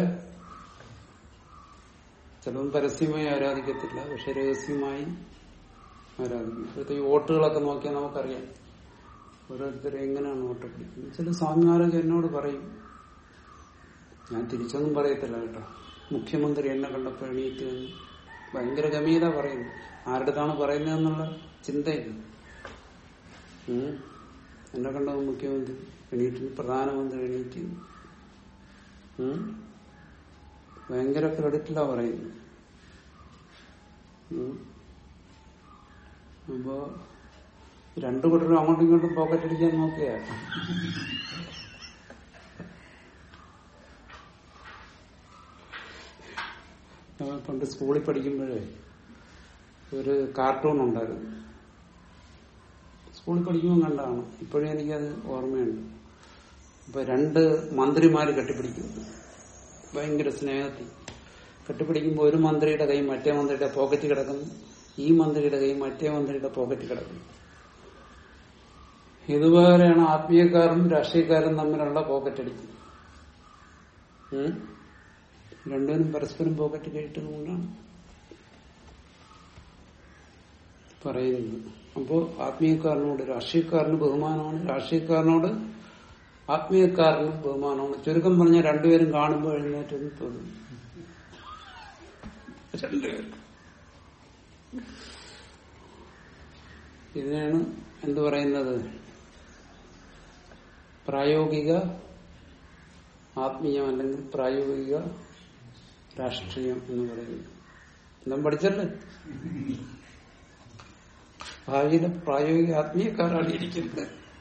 A: ചിലവും പരസ്യമായി ആരാധിക്കത്തില്ല പക്ഷെ രഹസ്യമായി ആരാധിക്കും ഇപ്പോഴത്തെ ഈ വോട്ടുകളൊക്കെ നോക്കിയാൽ നമുക്കറിയാം ഓരോരുത്തരും എങ്ങനെയാണ് വോട്ട് പിടിക്കുന്നത് ചില സ്വാമിമാരൊക്കെ എന്നോട് പറയും ഞാൻ തിരിച്ചൊന്നും പറയത്തില്ല കേട്ടോ മുഖ്യമന്ത്രി എന്നെ കണ്ടപ്പോൾ എണീറ്റ് നിന്ന് ഭയങ്കര ഗമീത പറയുന്നു ആരുടെതാണ് പറയുന്നതെന്നുള്ള ചിന്തയില്ല ഉം. എന്നെ കണ്ടത് മുഖ്യമന്ത്രി എണീറ്റ് നിന്ന്, പ്രധാനമന്ത്രി എണീറ്റ് നിന്ന്. ഉം. ഭയങ്കര ക്രെഡിറ്റിലാ പറയുന്നത് ഉം. അപ്പോ രണ്ടു കൂട്ടരും അങ്ങോട്ടും ഇങ്ങോട്ടും പോക്കറ്റ് അടിക്കാൻ നോക്കിയാ ഞാൻ പണ്ട് സ്കൂളിൽ പഠിക്കുമ്പോഴേ ഒരു കാർട്ടൂൺ ഉണ്ടായിരുന്നു സ്കൂളിൽ പഠിക്കുമ്പോൾ കണ്ടതാണ് ഇപ്പോഴും എനിക്കത് ഓർമ്മയുണ്ട് അപ്പൊ രണ്ട് മന്ത്രിമാര് കെട്ടിപ്പിടിക്കുന്നു ഭയങ്കര സ്നേഹത്തിൽ കെട്ടിപ്പിടിക്കുമ്പോൾ ഒരു മന്ത്രിയുടെ കൈ മറ്റേ മന്ത്രിയുടെ പോക്കറ്റ് കിടക്കുന്നു ഈ മന്ത്രിയുടെ കൈ മറ്റേ മന്ത്രിയുടെ പോക്കറ്റ് കിടക്കുന്നു ഇതുപോലെയാണ് ആത്മീയക്കാരും രാഷ്ട്രീയക്കാരും തമ്മിലുള്ള പോക്കറ്റ് അടിക്കുന്നത് ഉം? രണ്ടുപേരും പരസ്പരം പോക്കറ്റ് കേട്ടതുകൊണ്ടാണ് പറയുന്നത് അപ്പോ ആത്മീയക്കാരനോട് രാഷ്ട്രീയക്കാരന് ബഹുമാനമാണ് രാഷ്ട്രീയക്കാരനോട് ആത്മീയക്കാരനും ബഹുമാനമാണ് ചുരുക്കം പറഞ്ഞാൽ രണ്ടുപേരും കാണുമ്പോൾ എഴുന്നേറ്റൊന്നും തോന്നും രണ്ടുപേരും ഇതിനാണ് എന്തു പറയുന്നത് പ്രായോഗിക ആത്മീയം അല്ലെങ്കിൽ പ്രായോഗിക രാഷ്ട്രീയം എന്ന് പറയുന്നത് എല്ലാം പഠിച്ചല്ലേ ഭാവിയിലെ പ്രായോഗിക ആത്മീയക്കാരാണ് ഇരിക്കുന്നത്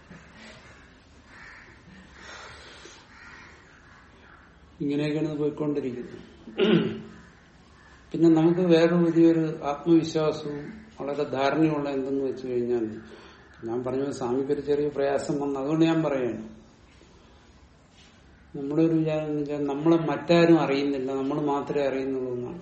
A: ഇങ്ങനെയൊക്കെയാണ് ഇത് പോയിക്കൊണ്ടിരിക്കുന്നത് പിന്നെ നമുക്ക് വേറെ വലിയൊരു ആത്മവിശ്വാസവും വളരെ ധാരണയുള്ള എന്തെന്ന് വെച്ച് കഴിഞ്ഞാൽ ഞാൻ പറഞ്ഞ സ്വാമിക്ക് ഒരു ചെറിയ പ്രയാസം വന്നു അതുകൊണ്ട് ഞാൻ പറയാണ് നമ്മുടെ ഒരു വിചാരം എന്ന് വെച്ചാൽ നമ്മളെ മറ്റാരും അറിയുന്നില്ല നമ്മൾ മാത്രമേ അറിയുന്നുള്ളൂ എന്നാണ്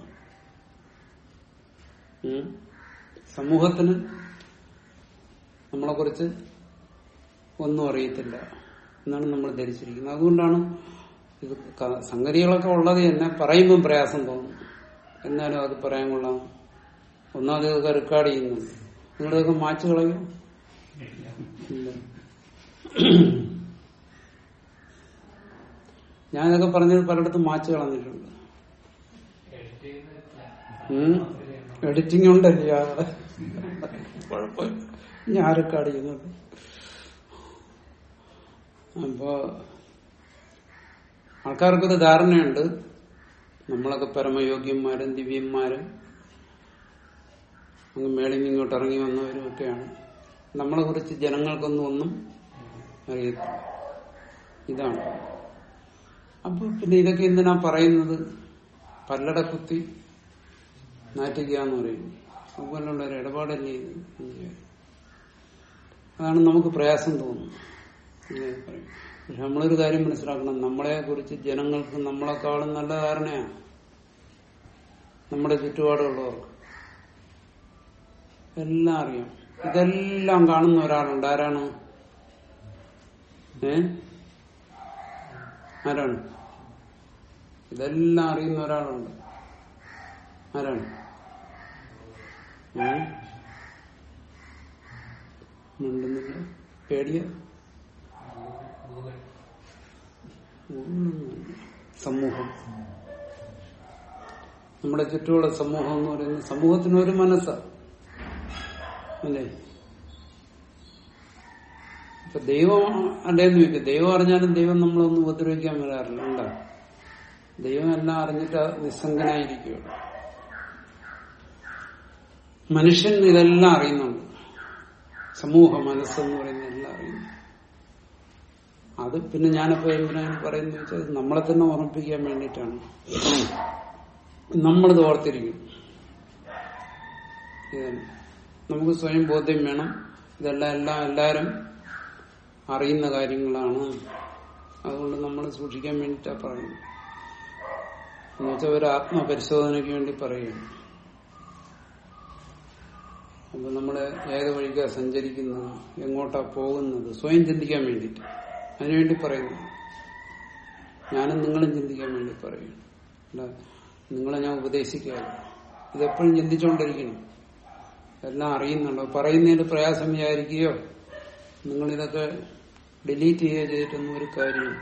A: ഉം. സമൂഹത്തിന് നമ്മളെ കുറിച്ച് ഒന്നും അറിയത്തില്ല എന്നാണ് നമ്മൾ ധരിച്ചിരിക്കുന്നത് അതുകൊണ്ടാണ് ഇത് ക- സംഗതികളൊക്കെ ഉള്ളത് തന്നെ പറയുമ്പം പ്രയാസം തോന്നും എന്നാലും അത് പറയാൻ കൊള്ളാം ഒന്നാമത് ഇതൊക്കെ റെക്കോർഡ് ചെയ്യുന്നുണ്ട് നിങ്ങളിതൊക്കെ മാച്ചു കളയും ഇല്ല ഞാനിതൊക്കെ പറഞ്ഞത് പലയിടത്തും മാച്ചു കളഞ്ഞിട്ടുണ്ട്
B: എഡിറ്റ് ചെയ്യുന്നില്ല
A: ഉം. എഡിറ്റിംഗ് ഉണ്ടല്ലേ ആ. കുഴപ്പമില്ല ഞാൻ റെക്കോർഡ് ചെയ്യുന്നുണ്ട് അപ്പോ ആൾക്കാർക്കൊരു ധാരണയുണ്ട് നമ്മളൊക്കെ പരമയോഗ്യന്മാരും ദിവ്യന്മാരും അങ്ങ് മേളിൽ നിന്ന് ഇങ്ങോട്ട് ഇറങ്ങി വന്നവരും ഒക്കെയാണ് നമ്മളെ കുറിച്ച് ജനങ്ങൾക്കൊന്നും ഒന്നും അറിയത്തില്ല ഇതാണ് അപ്പൊ പിന്നെ ഇതൊക്കെ എന്തിനാ പറയുന്നത് പല്ലട കുത്തി നാറ്റിക്കുക എന്ന് പറയും അതുപോലുള്ള ഒരു ഇടപാടല്ലേ ഇത് എന്ന് വിചാരിക്കും. അതാണ് നമുക്ക് പ്രയാസം തോന്നുന്നത് ഇങ്ങനെ പറയും പക്ഷെ നമ്മളൊരു കാര്യം മനസ്സിലാക്കണം നമ്മളെ കുറിച്ച് ജനങ്ങൾക്ക് നമ്മളെക്കാളും നല്ല ധാരണയാണ് നമ്മുടെ ചുറ്റുപാടുള്ളവർക്ക് എല്ലാം അറിയാം ഇതെല്ലാം കാണുന്ന ഒരാളുണ്ട് ആരാണ് ഏ ആരാണ് ഇതെല്ലാം അറിയുന്ന ഒരാളുണ്ട് ആരാണ് ഏ മിണ്ടുന്നില്ല പേടിയ
B: ഗൂഗിൾ
A: സമൂഹം നമ്മുടെ ചുറ്റുമുള്ള സമൂഹം എന്ന് പറയുന്നത് സമൂഹത്തിന് ഒരു മനസ്സാ അല്ലേ ഇപ്പൊ ദൈവം അല്ലേന്ന് ചോദിക്കും ദൈവം അറിഞ്ഞാലും ദൈവം നമ്മളൊന്നും ഉപദ്രവിക്കാൻ വരാറില്ല ഉണ്ടാ ദൈവം എല്ലാം അറിഞ്ഞിട്ട് നിസ്സംഗനായിരിക്കുകയുള്ളു മനുഷ്യൻ ഇതെല്ലാം അറിയുന്നുണ്ട് സമൂഹ മനസ്സെന്ന് പറയുന്ന എല്ലാം അറിയുന്നു അത് പിന്നെ ഞാനിപ്പോ എന്തിനാണ് പറയുന്നത് വെച്ചാൽ ഇത് നമ്മളെ തന്നെ ഓർമ്മിപ്പിക്കാൻ വേണ്ടിയിട്ടാണ് നമ്മളിത് ഓർത്തിരിക്കും ഇത് നമുക്ക് സ്വയം ബോധ്യം വേണം ഇതെല്ലാം എല്ലാം എല്ലാരും അറിയുന്ന കാര്യങ്ങളാണ് അതുകൊണ്ട് നമ്മൾ സൂക്ഷിക്കാൻ വേണ്ടിയിട്ടാ പറയുന്നത് എന്നുവെച്ചാൽ ഒരു ആത്മപരിശോധനയ്ക്ക് വേണ്ടി പറയുന്നു അപ്പൊ നമ്മള് ഏത് വഴിക്കാ സഞ്ചരിക്കുന്നത് എങ്ങോട്ടാ പോകുന്നത് സ്വയം ചിന്തിക്കാൻ വേണ്ടിയിട്ട് അതിനുവേണ്ടി പറയുന്നു ഞാനും നിങ്ങളും ചിന്തിക്കാൻ വേണ്ടി പറയുന്നു അല്ല നിങ്ങളെ ഞാൻ ഉപദേശിക്കുകയല്ല ഇതെപ്പോഴും ചിന്തിച്ചുകൊണ്ടിരിക്കണം എല്ലാം അറിയുന്നുണ്ടോ പറയുന്നതിന്റെ പ്രയാസം വിചാരിക്കുകയോ നിങ്ങളിതൊക്കെ ഡിലീറ്റ് ചെയ്യുകയോ ചെയ്തിട്ടൊന്നും ഒരു കാര്യമില്ല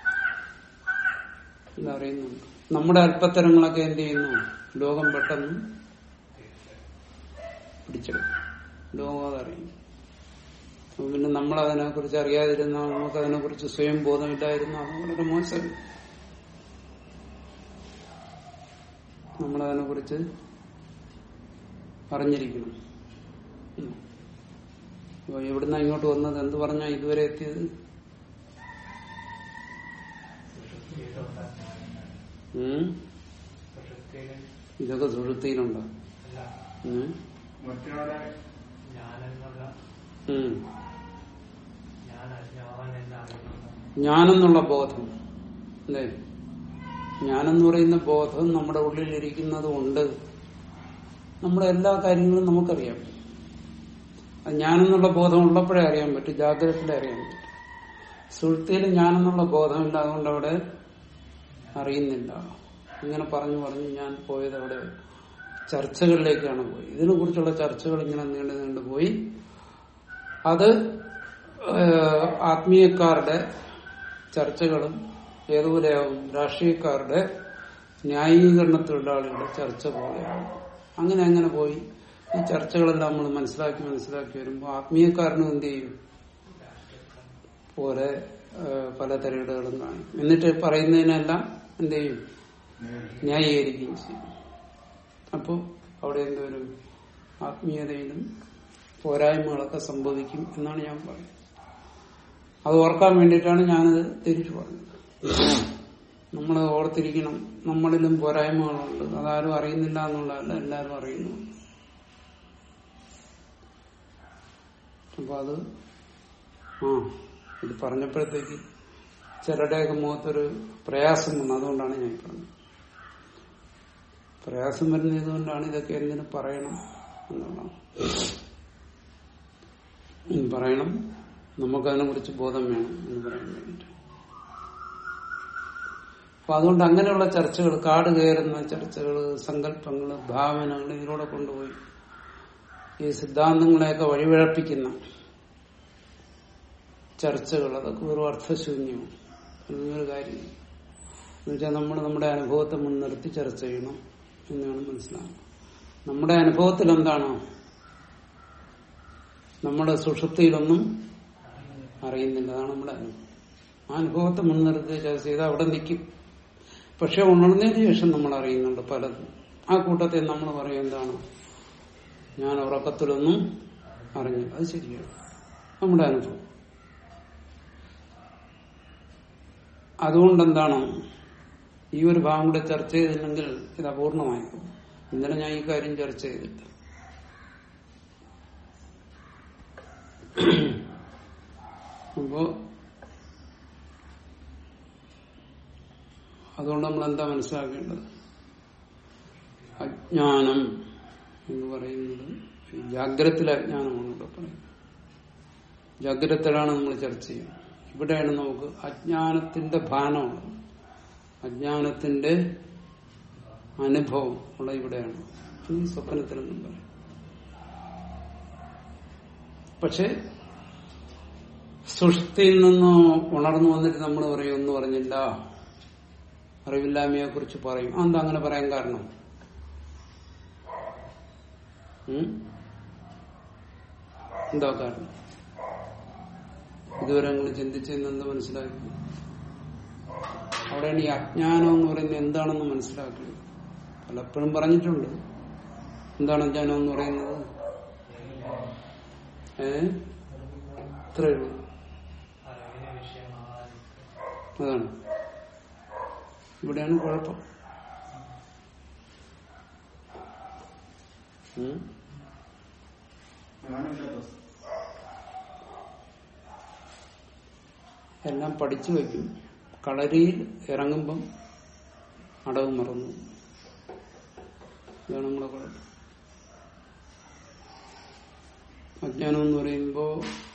A: ഇത് അറിയുന്നുണ്ട് നമ്മുടെ അല്പത്തരങ്ങളൊക്കെ എന്ത് ചെയ്യുന്നു ലോകം പെട്ടെന്ന് പിടിച്ചെടുക്കും ലോകം അതറിയും അപ്പൊ പിന്നെ നമ്മൾ അതിനെ കുറിച്ച് അറിയാതിരുന്ന നമുക്ക് അതിനെ കുറിച്ച് സ്വയം ബോധമില്ലായിരുന്ന അത് വളരെ മോശം നമ്മളതിനെ കുറിച്ച് അറിഞ്ഞിരിക്കണം ഉം. അപ്പൊ എവിടുന്ന ഇങ്ങോട്ട് വന്നത് എന്ത് പറഞ്ഞാ ഇതുവരെ എത്തിയത് ഉം?
B: പ്രശസ്തിയിലും
A: ഇതൊക്കെ സുഹൃത്തിയിലുണ്ടോ
B: അല്ല
A: ഉം?
C: മറ്റൊരാളെ
B: ഞാനെന്നുള്ള
A: ഉം.
B: ഞാൻ ഞാൻ എന്ന് അറിയുന്നത്
A: ഞാനെന്നുള്ള ബോധം അല്ലേ ഞാനെന്ന് പറയുന്ന ബോധം നമ്മുടെ ഉള്ളിലിരിക്കുന്നത് കൊണ്ട് നമ്മുടെ എല്ലാ കാര്യങ്ങളും നമുക്കറിയാം അത് ഞാനെന്നുള്ള ബോധം ഉള്ളപ്പോഴേ അറിയാൻ പറ്റും ജാഗ്രതയിലേ അറിയാൻ പറ്റും സുഹൃത്തിയിൽ ഞാനെന്നുള്ള ബോധമില്ല അതുകൊണ്ട് അവിടെ അറിയുന്നില്ല ഇങ്ങനെ പറഞ്ഞു പറഞ്ഞു ഞാൻ പോയത് അവിടെ ചർച്ചകളിലേക്കാണ് പോയി ഇതിനെ കുറിച്ചുള്ള ചർച്ചകൾ ഇങ്ങനെ നീണ്ടു നീണ്ടു പോയി അത് ഏഹ്, ആത്മീയക്കാരുടെ ചർച്ചകളും ഏതുപോലെയാവും രാഷ്ട്രീയക്കാരുടെ ന്യായീകരണ തൊഴിലാളികളുടെ ചർച്ച പോലെയാവും അങ്ങനെ അങ്ങനെ പോയി ഈ ചർച്ചകളെല്ലാം നമ്മൾ മനസ്സിലാക്കി മനസ്സിലാക്കി വരുമ്പോൾ ആത്മീയക്കാരനും എന്ത് ചെയ്യും പോലെ ഏഹ്, പല തരകടകളും കാണും എന്നിട്ട് പറയുന്നതിനെല്ലാം എന്ത് ചെയ്യും ന്യായീകരിക്കുകയും ചെയ്യും അപ്പോൾ അവിടെ എന്തോരും ആത്മീയതയിലും പോരായ്മകളൊക്കെ സംഭവിക്കും എന്നാണ് ഞാൻ പറയുന്നത് അത് ഓർക്കാൻ വേണ്ടിയിട്ടാണ് ഞാനത് തിരിച്ചു പറഞ്ഞത് നമ്മൾ ഓർത്തിരിക്കണം നമ്മളിലും പോരായ്മകളുണ്ട് അതാരും അറിയുന്നില്ല എന്നുള്ളതല്ല എല്ലാവരും അറിയുന്നു അപ്പൊ അത് ആ ഇത് പറഞ്ഞപ്പോഴത്തേക്ക് ചിലരുടെയൊക്കെ മുഖത്തൊരു പ്രയാസം വന്നു അതുകൊണ്ടാണ് ഞാൻ ഈ പറഞ്ഞത് പ്രയാസം വരുന്നത് കൊണ്ടാണ് ഇതൊക്കെ എന്തിനു പറയണം എന്നുള്ളതാണ് ഉം, പറയണം നമുക്കതിനെ കുറിച്ച് ബോധം വേണം എന്ന് പറയാൻ വേണ്ടിയിട്ട് അപ്പൊ അതുകൊണ്ട് അങ്ങനെയുള്ള ചർച്ചകൾ കാട് കയറുന്ന ചർച്ചകൾ സങ്കല്പങ്ങൾ ഭാവനകൾ ഇതിലൂടെ കൊണ്ടുപോയി ഈ സിദ്ധാന്തങ്ങളെയൊക്കെ വഴിവിഴപ്പിക്കുന്ന ചർച്ചകൾ അതൊക്കെ വെറും അർത്ഥശൂന്യമാണ് അതൊരു കാര്യമില്ല എന്നുവെച്ചാൽ നമ്മൾ നമ്മുടെ അനുഭവത്തെ മുൻനിർത്തി ചർച്ച ചെയ്യണം എന്ന് വേണം മനസ്സിലാക്കണം നമ്മുടെ അനുഭവത്തിൽ എന്താണോ നമ്മുടെ സുഷുപ്തിയിലൊന്നും അറിയുന്നില്ല അതാണ് നമ്മുടെ അനുഭവം ആ അനുഭവത്തെ മുൻനിർത്തി ചർച്ച ചെയ്ത് അവിടെ നിൽക്കും പക്ഷെ ഉണർന്നതിന് ശേഷം നമ്മൾ അറിയുന്നുണ്ട് പലതും ആ കൂട്ടത്തെ നമ്മൾ പറയും എന്താണ് ഞാൻ ഉറക്കത്തിലൊന്നും അറിഞ്ഞില്ല അത് ശരിയാണ് നമ്മുടെ അനുഭവം അതുകൊണ്ട് എന്താണ് ഈ ഒരു ഭാഗം കൂടെ ചർച്ച ചെയ്തില്ലെങ്കിൽ ഇത് അപൂർണമായിരിക്കും ഇന്നലെ ഞാൻ ഈ കാര്യം ചർച്ച ചെയ്തിട്ട് അപ്പോ അതുകൊണ്ട് നമ്മൾ എന്താ മനസ്സിലാക്കേണ്ടത് അജ്ഞാനം എന്ന് പറയുന്നത് ഈ ജാഗ്രതത്തിലെ അജ്ഞാനമാണ് ഇവിടെ പറയുന്നത് ജാഗ്രതത്തിലാണ് നമ്മൾ ചർച്ച ചെയ്യുന്നത് ഇവിടെയാണ് നമുക്ക് അജ്ഞാനത്തിന്റെ ഭാനമുള്ളത് അജ്ഞാനത്തിന്റെ അനുഭവം ഉള്ള ഇവിടെയാണ് ഈ സ്വപ്നത്തിലെന്നും പറയും പക്ഷെ സുഷ്ടിയിൽ നിന്ന് ഉണർന്നു വന്നിട്ട് നമ്മൾ പറയും ഒന്നും പറഞ്ഞില്ല അറിവില്ലായ്മയെ കുറിച്ച് പറയും എന്താ അങ്ങനെ പറയാൻ കാരണം ഉം? എന്താ കാരണം ഇതുവരെ നിങ്ങൾ ചിന്തിച്ചെന്ന് എന്ത് മനസ്സിലാക്കി അവിടെയാണ് ഈ അജ്ഞാനം എന്ന് പറയുന്നത് എന്താണെന്ന് മനസ്സിലാക്കുക പലപ്പോഴും പറഞ്ഞിട്ടുണ്ട് എന്താണ് അജ്ഞാനം എന്ന് പറയുന്നത് ഏ ഇത്രയേ ഉള്ളൂ
B: അറിവിന് വിഷയമാകാതെ
A: അതാണ് ഇവിടെയാണ് കുഴപ്പം ഉം?
C: ഞാനില്ലാത്ത അവസ്ഥ.
A: എല്ലാം പഠിച്ചു വയ്ക്കും കളരിയിൽ ഇറങ്ങുമ്പം അടവ് മറന്നു ഇതാണ് നമ്മളെ കുഴപ്പം അജ്ഞാനം എന്ന് പറയുമ്പോ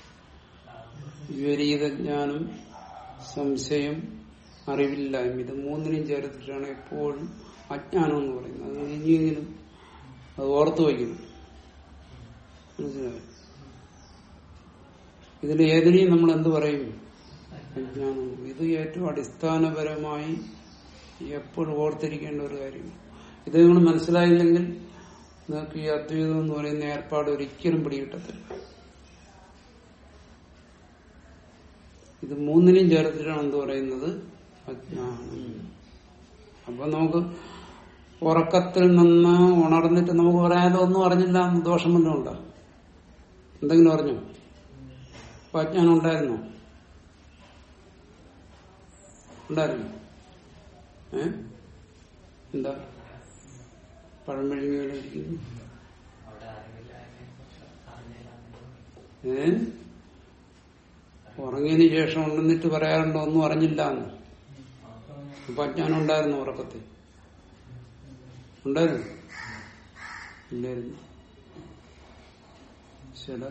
A: വിപരീത ജ്ഞാനം സംശയം അറിവില്ലായ്മ ഇത് മൂന്നിനും ചേർത്തിട്ടാണ് എപ്പോഴും അജ്ഞാനം എന്ന് പറയുന്നത് അത് ഇനിയെങ്കിലും അത് ഓർത്തു വയ്ക്കണം മനസ്സിലായോ ഇതിൽ ഏതിനെയും നമ്മൾ എന്ത് പറയും അജ്ഞാനം ഇത് ഏറ്റവും അടിസ്ഥാനപരമായി എപ്പോഴും ഓർത്തിരിക്കേണ്ട ഒരു കാര്യമാണ് ഇത് നിങ്ങൾ മനസ്സിലായില്ലെങ്കിൽ നിങ്ങൾക്ക് ഈ അദ്വൈതം എന്ന് പറയുന്ന ഏർപ്പാട് ഒരിക്കലും പിടികിട്ടത്തില്ല ഇത് മൂന്നിനെയും ചേർത്തിട്ടാണ് എന്ത് പറയുന്നത് അജ്ഞാനം അപ്പൊ നമുക്ക് ഉറക്കത്തിൽ നിന്ന് ഉണർന്നിട്ട് നമുക്ക് പറയാനോ ഒന്നും അറിഞ്ഞില്ല എന്ന് ദോഷം വല്ലതും ഉണ്ടോ എന്തെങ്കിലും അറിഞ്ഞോ അപ്പൊ അജ്ഞാനം ഉണ്ടായിരുന്നോ ഉണ്ടായിരുന്നു ഏ എന്താ പഴം മെഴുകിയിരിക്കുന്നു
B: അവിടെ അറിവില്ലായ്മയെ കുറിച്ച് അറിഞ്ഞില്ല
A: ഏ ഉറങ്ങിയതിന് ശേഷം ഉണ്ടെന്നിട്ട് പറയാറുണ്ടോ ഒന്നും അറിഞ്ഞില്ല എന്ന് അപ്പൊ അജ്ഞാനം ഉണ്ടായിരുന്നു ഉറക്കത്തിൽ ഉണ്ടായിരുന്നു ഇല്ലായിരുന്നു ചില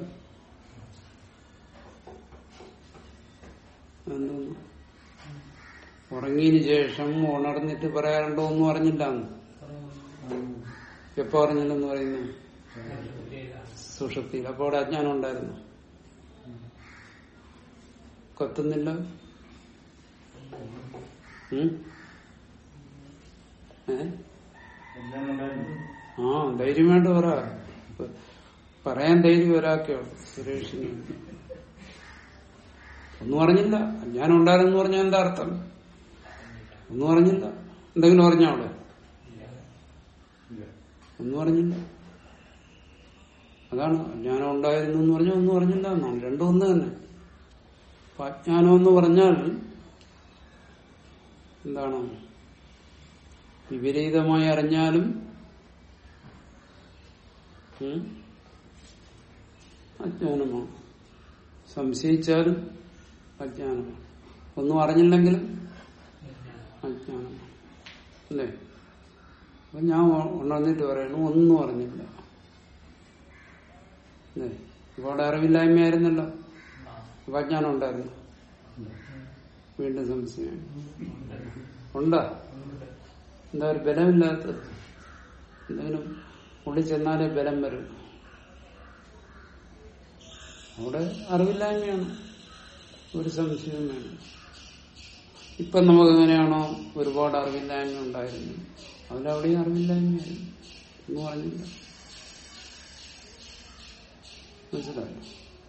A: എന്തോന്നു ഉറങ്ങിയതിന് ശേഷം ഉണർന്നിട്ട് പറയാറുണ്ടോ ഒന്നും അറിഞ്ഞില്ല എന്ന് എപ്പോ അറിഞ്ഞില്ലെന്ന് പറയുന്നു സുഷുപ്തിയിൽ അപ്പൊ അവിടെ അജ്ഞാനം ഉണ്ടായിരുന്നു കത്തുന്നില്ല ഉം? ഏ
C: എല്ലാം ഉണ്ടായിരുന്നു
A: ആ ധൈര്യമായിട്ട് പറ പറയാൻ ധൈര്യം ഒരാൾക്കേ ഉള്ളൂ സുരേഷിന് ഒന്നും അറിഞ്ഞില്ല അജ്ഞാനം ഉണ്ടായിരുന്നു പറഞ്ഞാൽ എന്താ അർത്ഥം ഒന്നും അറിഞ്ഞില്ല എന്തെങ്കിലും അറിഞ്ഞോ അവിടെ
C: ഇല്ല.
A: ഒന്നും അറിഞ്ഞില്ല അതാണ് അജ്ഞാനം ഉണ്ടായിരുന്നു എന്ന് പറഞ്ഞാൽ ഒന്നും അറിഞ്ഞില്ല എന്നാണ് രണ്ടും ഒന്ന് തന്നെ അപ്പൊ അജ്ഞാനം എന്ന് പറഞ്ഞാൽ എന്താണ് വിപരീതമായി അറിഞ്ഞാലും ഉം, അജ്ഞാനമാണ് സംശയിച്ചാലും അജ്ഞാനമാണ് ഒന്നും അറിഞ്ഞില്ലെങ്കിലും അജ്ഞാനമാണ് അല്ലേ അപ്പൊ ഞാൻ ഉണർന്നിട്ട് പറയണു ഒന്നും അറിഞ്ഞില്ല അല്ലേ ഇപ്പൊ അവിടെ അറിവില്ലായ്മയായിരുന്നല്ലോ അപ്പൊ അജ്ഞാനം ഉണ്ടായിരുന്നു വീണ്ടും സംശയം ഉണ്ടാ എന്താ ഒരു ബലമില്ലാത്ത എന്തെങ്കിലും ഉള്ളിൽ ചെന്നാലേ ബലം വരും അവിടെ അറിവില്ലായ്മയാണ് ഒരു സംശയവും വേണം ഇപ്പൊ നമുക്ക് എങ്ങനെയാണോ ഒരുപാട് അറിവില്ലായ്മ ഉണ്ടായിരുന്നു അതിലവിടെയും അറിവില്ലായ്മയായിരുന്നു ഒന്നും അറിഞ്ഞില്ല മനസ്സിലായോ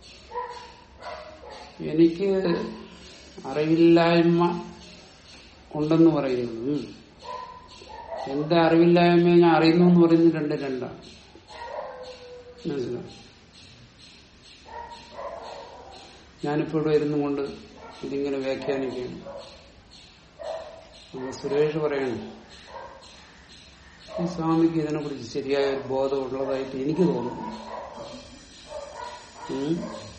A: എനിക്ക് അറിവില്ലായ്മ ഉണ്ടെന്ന് പറയുന്നത് എന്റെ അറിവില്ലായ്മയെ ഞാൻ അറിയുന്നു എന്ന് പറയുന്നത് രണ്ട് രണ്ടാണ് മനസ്സിലായി ഞാനിപ്പോ ഇവിടെ ഇരുന്നു കൊണ്ട് ഇതിങ്ങനെ വ്യാഖ്യാനിക്കുകയാണ് നമ്മൾ സുരേഷ് പറയണം ഈ സ്വാമിക്ക് ഇതിനെ കുറിച്ച് ശരിയായ ഒരു ബോധം ഉള്ളതായിട്ട് എനിക്ക് തോന്നുന്നു ഉം.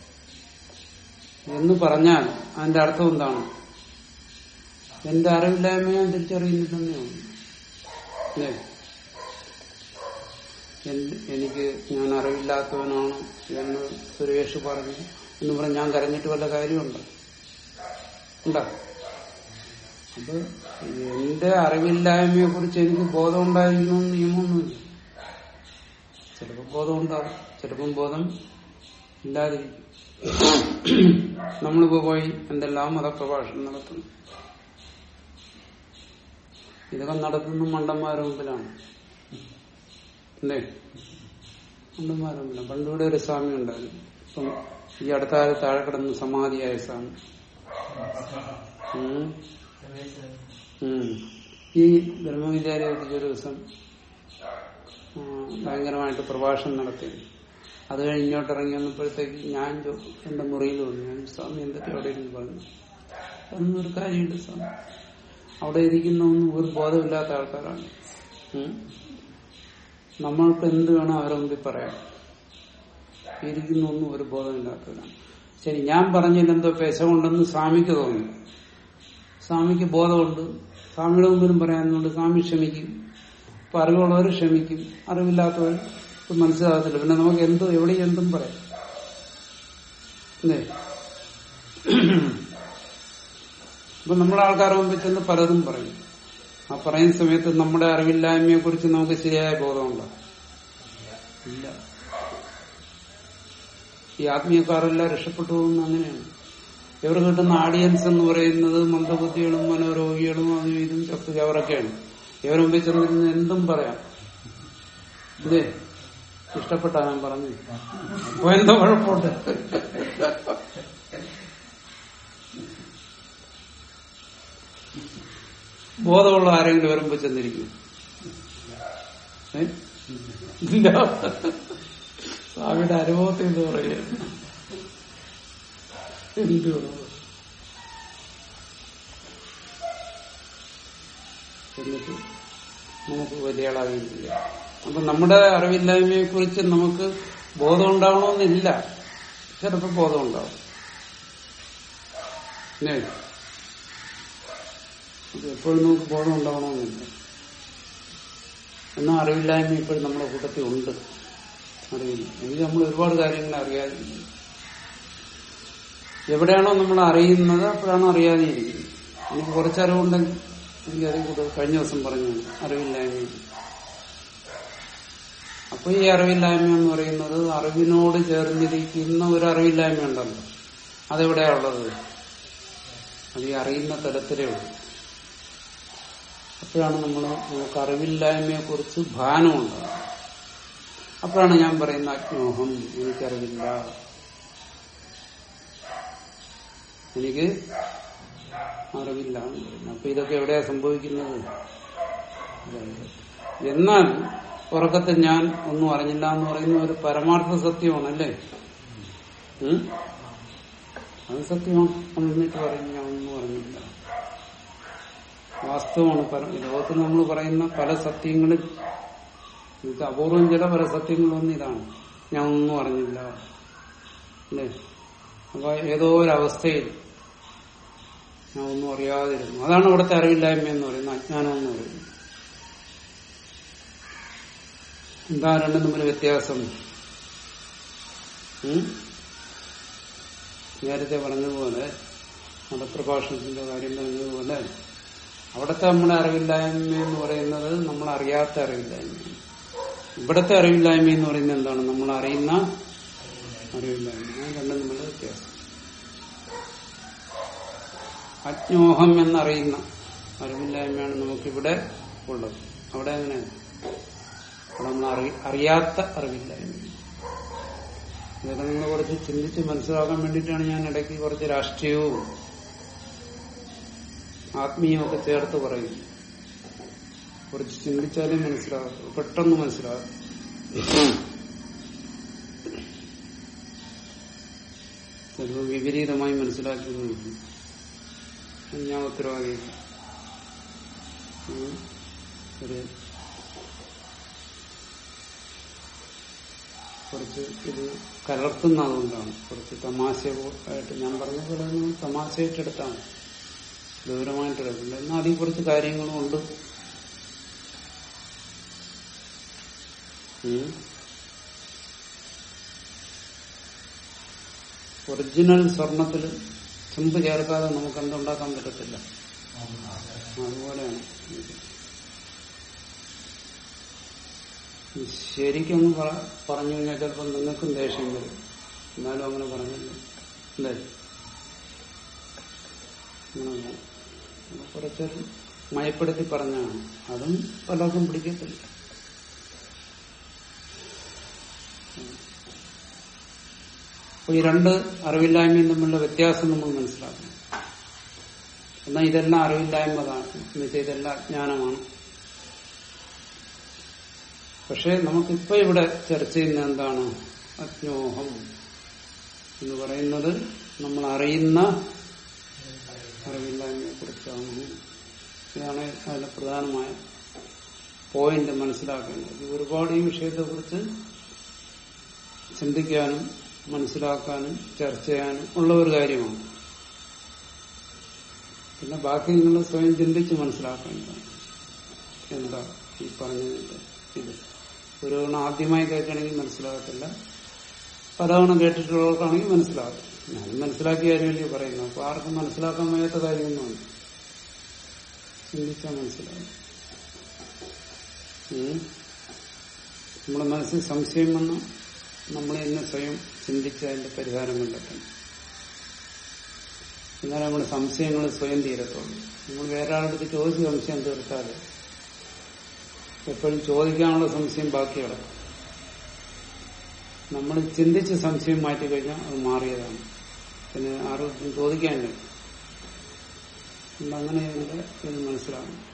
A: എന്ന് പറഞ്ഞാൽ അതിന്റെ അർത്ഥം എന്താണ് എന്റെ അറിവില്ലായ്മ ഞാൻ തിരിച്ചറിയുന്നില്ലെന്നാണ് അല്ലേ എൻ- എനിക്ക് ഞാൻ അറിവില്ലാത്തവനാണ് എന്ന് സുരേഷ് പറഞ്ഞു എന്ന് പറഞ്ഞ് ഞാൻ കരഞ്ഞിട്ട് വല്ല കാര്യമുണ്ടോ ഉണ്ടോ അപ്പൊ എന്റെ അറിവില്ലായ്മയെ കുറിച്ച് എനിക്ക് ബോധം ഉണ്ടായിരിക്കണമെന്ന് നിയമമൊന്നുമില്ല ചിലപ്പോൾ ബോധം ഉണ്ടാവും ചിലപ്പം ബോധം ഇല്ലാതിരിക്കും നമ്മളിപ്പോ പോയി എന്തെല്ലാം മതപ്രഭാഷണം നടത്തുന്നു ഇതൊക്കെ നടത്തുന്ന മണ്ടന്മാരുടെ മുമ്പിലാണ് അല്ലേ മണ്ടന്മാരുടെ മുമ്പിലാണ് പണ്ടിവിടെ ഒരു സ്വാമി ഉണ്ടായിരുന്നു ഇപ്പം ഈ അടുത്ത കാലത്ത് താഴെ കിടന്ന് സമാധിയായ സ്വാമി ഉം. ഉം. ഈ ബ്രഹ്മവിദ്യാലയത്തിൽ ഒരു ദിവസം ആ, ഭയങ്കരമായിട്ട് പ്രഭാഷണം നടത്തി അത് കഴിഞ്ഞ് ഇങ്ങോട്ട് ഇറങ്ങി വന്നപ്പോഴത്തേക്ക് ഞാൻ ചോ- എന്റെ മുറിയിൽ വന്നു ഞാൻ സ്വാമി എന്തൊക്കെ അവിടെ ഇരുന്ന് പറഞ്ഞു ഒന്നൊരു കാര്യമുണ്ട് സ്വാമി അവിടെ ഇരിക്കുന്ന ഒന്നും ഒരു ബോധമില്ലാത്ത ആൾക്കാരാണ് ഉം. നമ്മൾക്ക് എന്ത് വേണം അവരെ മുമ്പിൽ പറയാം ഇരിക്കുന്ന ഒന്നും ഒരു ബോധമില്ലാത്തവരാണ് ശരി ഞാൻ പറഞ്ഞതിൽ എന്തോ പെശമുണ്ടെന്ന് സ്വാമിക്ക് തോന്നി സ്വാമിക്ക് ബോധമുണ്ട് സ്വാമിയുടെ മുമ്പിലും പറയാനുണ്ട് സ്വാമി ക്ഷമിക്കും അപ്പൊ അറിവുള്ളവർ ക്ഷമിക്കും അറിവില്ലാത്തവർ ഇത് മനസ്സിലാകത്തില്ല പിന്നെ നമുക്ക് എന്തോ എവിടെ എന്തും പറയാം അല്ലേ അപ്പൊ നമ്മുടെ ആൾക്കാരുടെ മുമ്പിൽ ചെന്ന് പലതും പറയും ആ പറയുന്ന സമയത്ത് നമ്മുടെ അറിവില്ലായ്മയെ കുറിച്ച് നമുക്ക് ശരിയായ ബോധമുണ്ടോ ഇല്ല ഈ ആത്മീയക്കാരെല്ലാം രക്ഷപ്പെട്ടു പോകുന്ന അങ്ങനെയാണ് ഇവർ കിട്ടുന്ന ആഡിയൻസ് എന്ന് പറയുന്നത് മന്ദബുദ്ധികളും മനോരോഗികളും അതും ഇതും ചത്തു അവരൊക്കെയാണ് ഇവർ മുമ്പിൽ ചെന്നിരുന്ന് എന്തും പറയാം ഇതേ ഇഷ്ടപ്പെട്ടാ ഞാൻ പറഞ്ഞു അപ്പൊ എന്താ കുഴപ്പമുണ്ട് ബോധമുള്ള ആരെങ്കിലും വരുമ്പോ ചെന്നിരിക്കും ഏ? ഇല്ല സ്വാമിയുടെ അനുഭവത്തിൽ എന്ന് പറയുക എന്ത് എന്നിട്ട് നമുക്ക് വലിയ ആളാകുകയും ചെയ്യാം അപ്പൊ നമ്മുടെ അറിവില്ലായ്മയെ കുറിച്ച് നമുക്ക് ബോധം ഉണ്ടാവണമെന്നില്ല ചിലപ്പോ ബോധം ഉണ്ടാവും അല്ലേ അത് എപ്പോഴും നമുക്ക് ബോധം ഉണ്ടാവണമെന്നില്ല എന്നാൽ അറിവില്ലായ്മ ഇപ്പോഴും നമ്മുടെ കൂട്ടത്തിൽ ഉണ്ട് അറിയില്ല എനിക്ക് നമ്മൾ ഒരുപാട് കാര്യങ്ങൾ അറിയാതിരിക്കുന്നു എവിടെയാണോ നമ്മൾ അറിയുന്നത് അപ്പോഴാണോ അറിയാതെ ഇരിക്കുന്നത് എനിക്ക് കുറച്ച് അറിവുണ്ടെങ്കിൽ എനിക്ക് അറിവ് കൂടുതൽ കഴിഞ്ഞ ദിവസം പറഞ്ഞു അറിവില്ലായ്മ അപ്പൊ ഈ അറിവില്ലായ്മ എന്ന് പറയുന്നത് അറിവിനോട് ചേർന്നിരിക്കുന്ന ഒരു അറിവില്ലായ്മ ഉണ്ടല്ലോ അതെവിടെയാ ഉള്ളത് അത് ഈ അറിയുന്ന തലത്തിലേ ഉള്ളൂ അപ്പോഴാണ് നമ്മൾ നമുക്ക് അറിവില്ലായ്മയെ കുറിച്ച് ഭാനമുണ്ടാകുന്നത് അപ്പോഴാണ് ഞാൻ പറയുന്ന അജ്ഞോഹം എനിക്കറിവില്ല എനിക്ക് അറിവില്ല എന്ന് പറയുന്നു അപ്പൊ ഇതൊക്കെ എവിടെയാ സംഭവിക്കുന്നത് എന്നാൽ ഉറക്കത്തിൽ ഞാൻ ഒന്നും അറിഞ്ഞില്ല എന്ന് പറയുന്ന ഒരു പരമാർത്ഥ സത്യമാണല്ലേ ഉം? അത് സത്യമാണ് നമ്മൾ എന്നിട്ട് പറയും ഞാൻ ഒന്നും അറിഞ്ഞില്ല വാസ്തവമാണ് പര- ലോകത്തിൽ നമ്മൾ പറയുന്ന പല സത്യങ്ങളിൽ ഇത് അപൂർവം ചില പല സത്യങ്ങളൊന്നും ഇതാണ് ഞാൻ ഒന്നും അറിഞ്ഞില്ല അല്ലേ അപ്പൊ ഏതോ ഒരു അവസ്ഥയിൽ ഞാൻ ഒന്നും അറിയാതിരുന്നു അതാണ് ഇവിടുത്തെ അറിവില്ലായ്മ എന്ന് പറയുന്നത് അജ്ഞാനം എന്ന് പറയുന്നത് എന്താ രണ്ടും തമ്മിൽ വ്യത്യാസം ഉം? നേരത്തെ പറഞ്ഞതുപോലെ മതപ്രഭാഷണത്തിന്റെ കാര്യം പറഞ്ഞതുപോലെ അവിടുത്തെ നമ്മുടെ അറിവില്ലായ്മ എന്ന് പറയുന്നത് നമ്മൾ അറിയാത്ത അറിവില്ലായ്മയാണ് ഇവിടുത്തെ അറിവില്ലായ്മ എന്ന് പറയുന്നത് എന്താണ് നമ്മൾ അറിയുന്ന അറിവില്ലായ്മ അത് രണ്ടും തമ്മിലുള്ള വ്യത്യാസം അജ്ഞോഹം എന്നറിയുന്ന അറിവില്ലായ്മയാണ് നമുക്കിവിടെ ഉള്ളത് അവിടെ അങ്ങനെ അവിടെ നമ്മൾ അറി അറിയാത്ത അറിവില്ലായ്മ ഇതൊക്കെ നിങ്ങൾ കുറച്ച് ചിന്തിച്ച് മനസ്സിലാക്കാൻ വേണ്ടിയിട്ടാണ് ഞാൻ ഇടയ്ക്ക് കുറച്ച് രാഷ്ട്രീയവും ആത്മീയവും ഒക്കെ ചേർത്ത് പറയും കുറച്ച് ചിന്തിച്ചാലേ മനസ്സിലാകും പെട്ടെന്ന് മനസ്സിലാകും ചിലപ്പോൾ വിപരീതമായി മനസ്സിലാക്കുന്നു ഞാൻ ഉത്തരവാദിയില്ല ഉം. ഒരു കുറച്ച് ഇത് കലർത്തുന്നതുകൊണ്ടാണ് കുറച്ച് തമാശ ആയിട്ട് ഞാൻ പറഞ്ഞ പോലെ ഒന്ന് തമാശയായിട്ടെടുത്താണ് ഗൗരവമായിട്ടെടുക്കില്ല എന്നാൽ അതിൽ കുറച്ച് കാര്യങ്ങളും ഉണ്ട് ഉം. ഒറിജിനൽ സ്വർണത്തിൽ ചെമ്പ് ചേർക്കാതെ നമുക്ക് എന്തുണ്ടാക്കാൻ പറ്റത്തില്ല അതുപോലെയാണ് ഇത്. ശരിക്കൊന്ന് പറ- പറഞ്ഞു കഴിഞ്ഞാൽ ചിലപ്പോൾ നിങ്ങൾക്കും ദേഷ്യം വരും എന്നാലും അങ്ങനെ പറഞ്ഞല്ലോ അല്ലേ അങ്ങനെ അപ്പൊ കുറച്ചൊരു മയപ്പെടുത്തി പറഞ്ഞാണ് അതും പലർക്കും പിടിക്കത്തില്ല അപ്പൊ ഈ രണ്ട് അറിവില്ലായ്മയും തമ്മിലുള്ള വ്യത്യാസം നമ്മൾ മനസ്സിലാക്കണം എന്നാൽ ഇതെല്ലാം അറിവില്ലായ്മതാണ് എന്നുവെച്ചാൽ ഇതെല്ലാം അജ്ഞാനമാണ് പക്ഷെ നമുക്കിപ്പോ ഇവിടെ ചർച്ച ചെയ്യുന്ന എന്താണ് അജ്ഞോഹം എന്ന് പറയുന്നത് നമ്മൾ അറിയുന്ന അറിവില്ലായ്മയെ കുറിച്ചാണ് ഇതാണ് അതിലെ പ്രധാനമായ പോയിന്റ് മനസ്സിലാക്കേണ്ടത് ഇത് ഒരുപാട് ഈ വിഷയത്തെ കുറിച്ച് ചിന്തിക്കാനും മനസ്സിലാക്കാനും ചർച്ച ചെയ്യാനും ഉള്ള ഒരു കാര്യമാണ് പിന്നെ ബാക്കി നിങ്ങൾ സ്വയം ചിന്തിച്ച് മനസ്സിലാക്കേണ്ടതാണ് എന്താ ഈ പറഞ്ഞതിന്റെ ഇത് ഒരു തവണ ആദ്യമായി കേൾക്കണമെങ്കിൽ മനസ്സിലാകത്തില്ല പലതവണ കേട്ടിട്ടുള്ളവർക്കാണെങ്കിൽ മനസ്സിലാകും ഞാൻ മനസ്സിലാക്കിയ കാര്യമല്ലേ പറയുന്നു അപ്പൊ ആർക്കും മനസ്സിലാക്കാൻ വയ്യാത്ത കാര്യമൊന്നുമാണ് ചിന്തിച്ചാൽ മനസ്സിലാകും ഉം. നമ്മുടെ മനസ്സിൽ സംശയം വന്ന നമ്മൾ തന്നെ സ്വയം ചിന്തിച്ച് അതിന്റെ പരിഹാരം കണ്ടെത്തണം എന്നാലും നമ്മുടെ സംശയങ്ങൾ സ്വയം തീരത്തുള്ളൂ നമ്മൾ വേറെ ആളുടെ അടുത്ത് ചോദിച്ച് സംശയം തീർത്താൽ എപ്പോഴും ചോദിക്കാനുള്ള സംശയം ബാക്കി കിടക്കും നമ്മൾ ചിന്തിച്ച് സംശയം മാറ്റി കഴിഞ്ഞാൽ അത് മാറിയതാണ് പിന്നെ ആരോഗ്യം ചോദിക്കാനില്ല അതുകൊണ്ട് അങ്ങനെ ഇതിന്റെ ഇത് മനസ്സിലാകും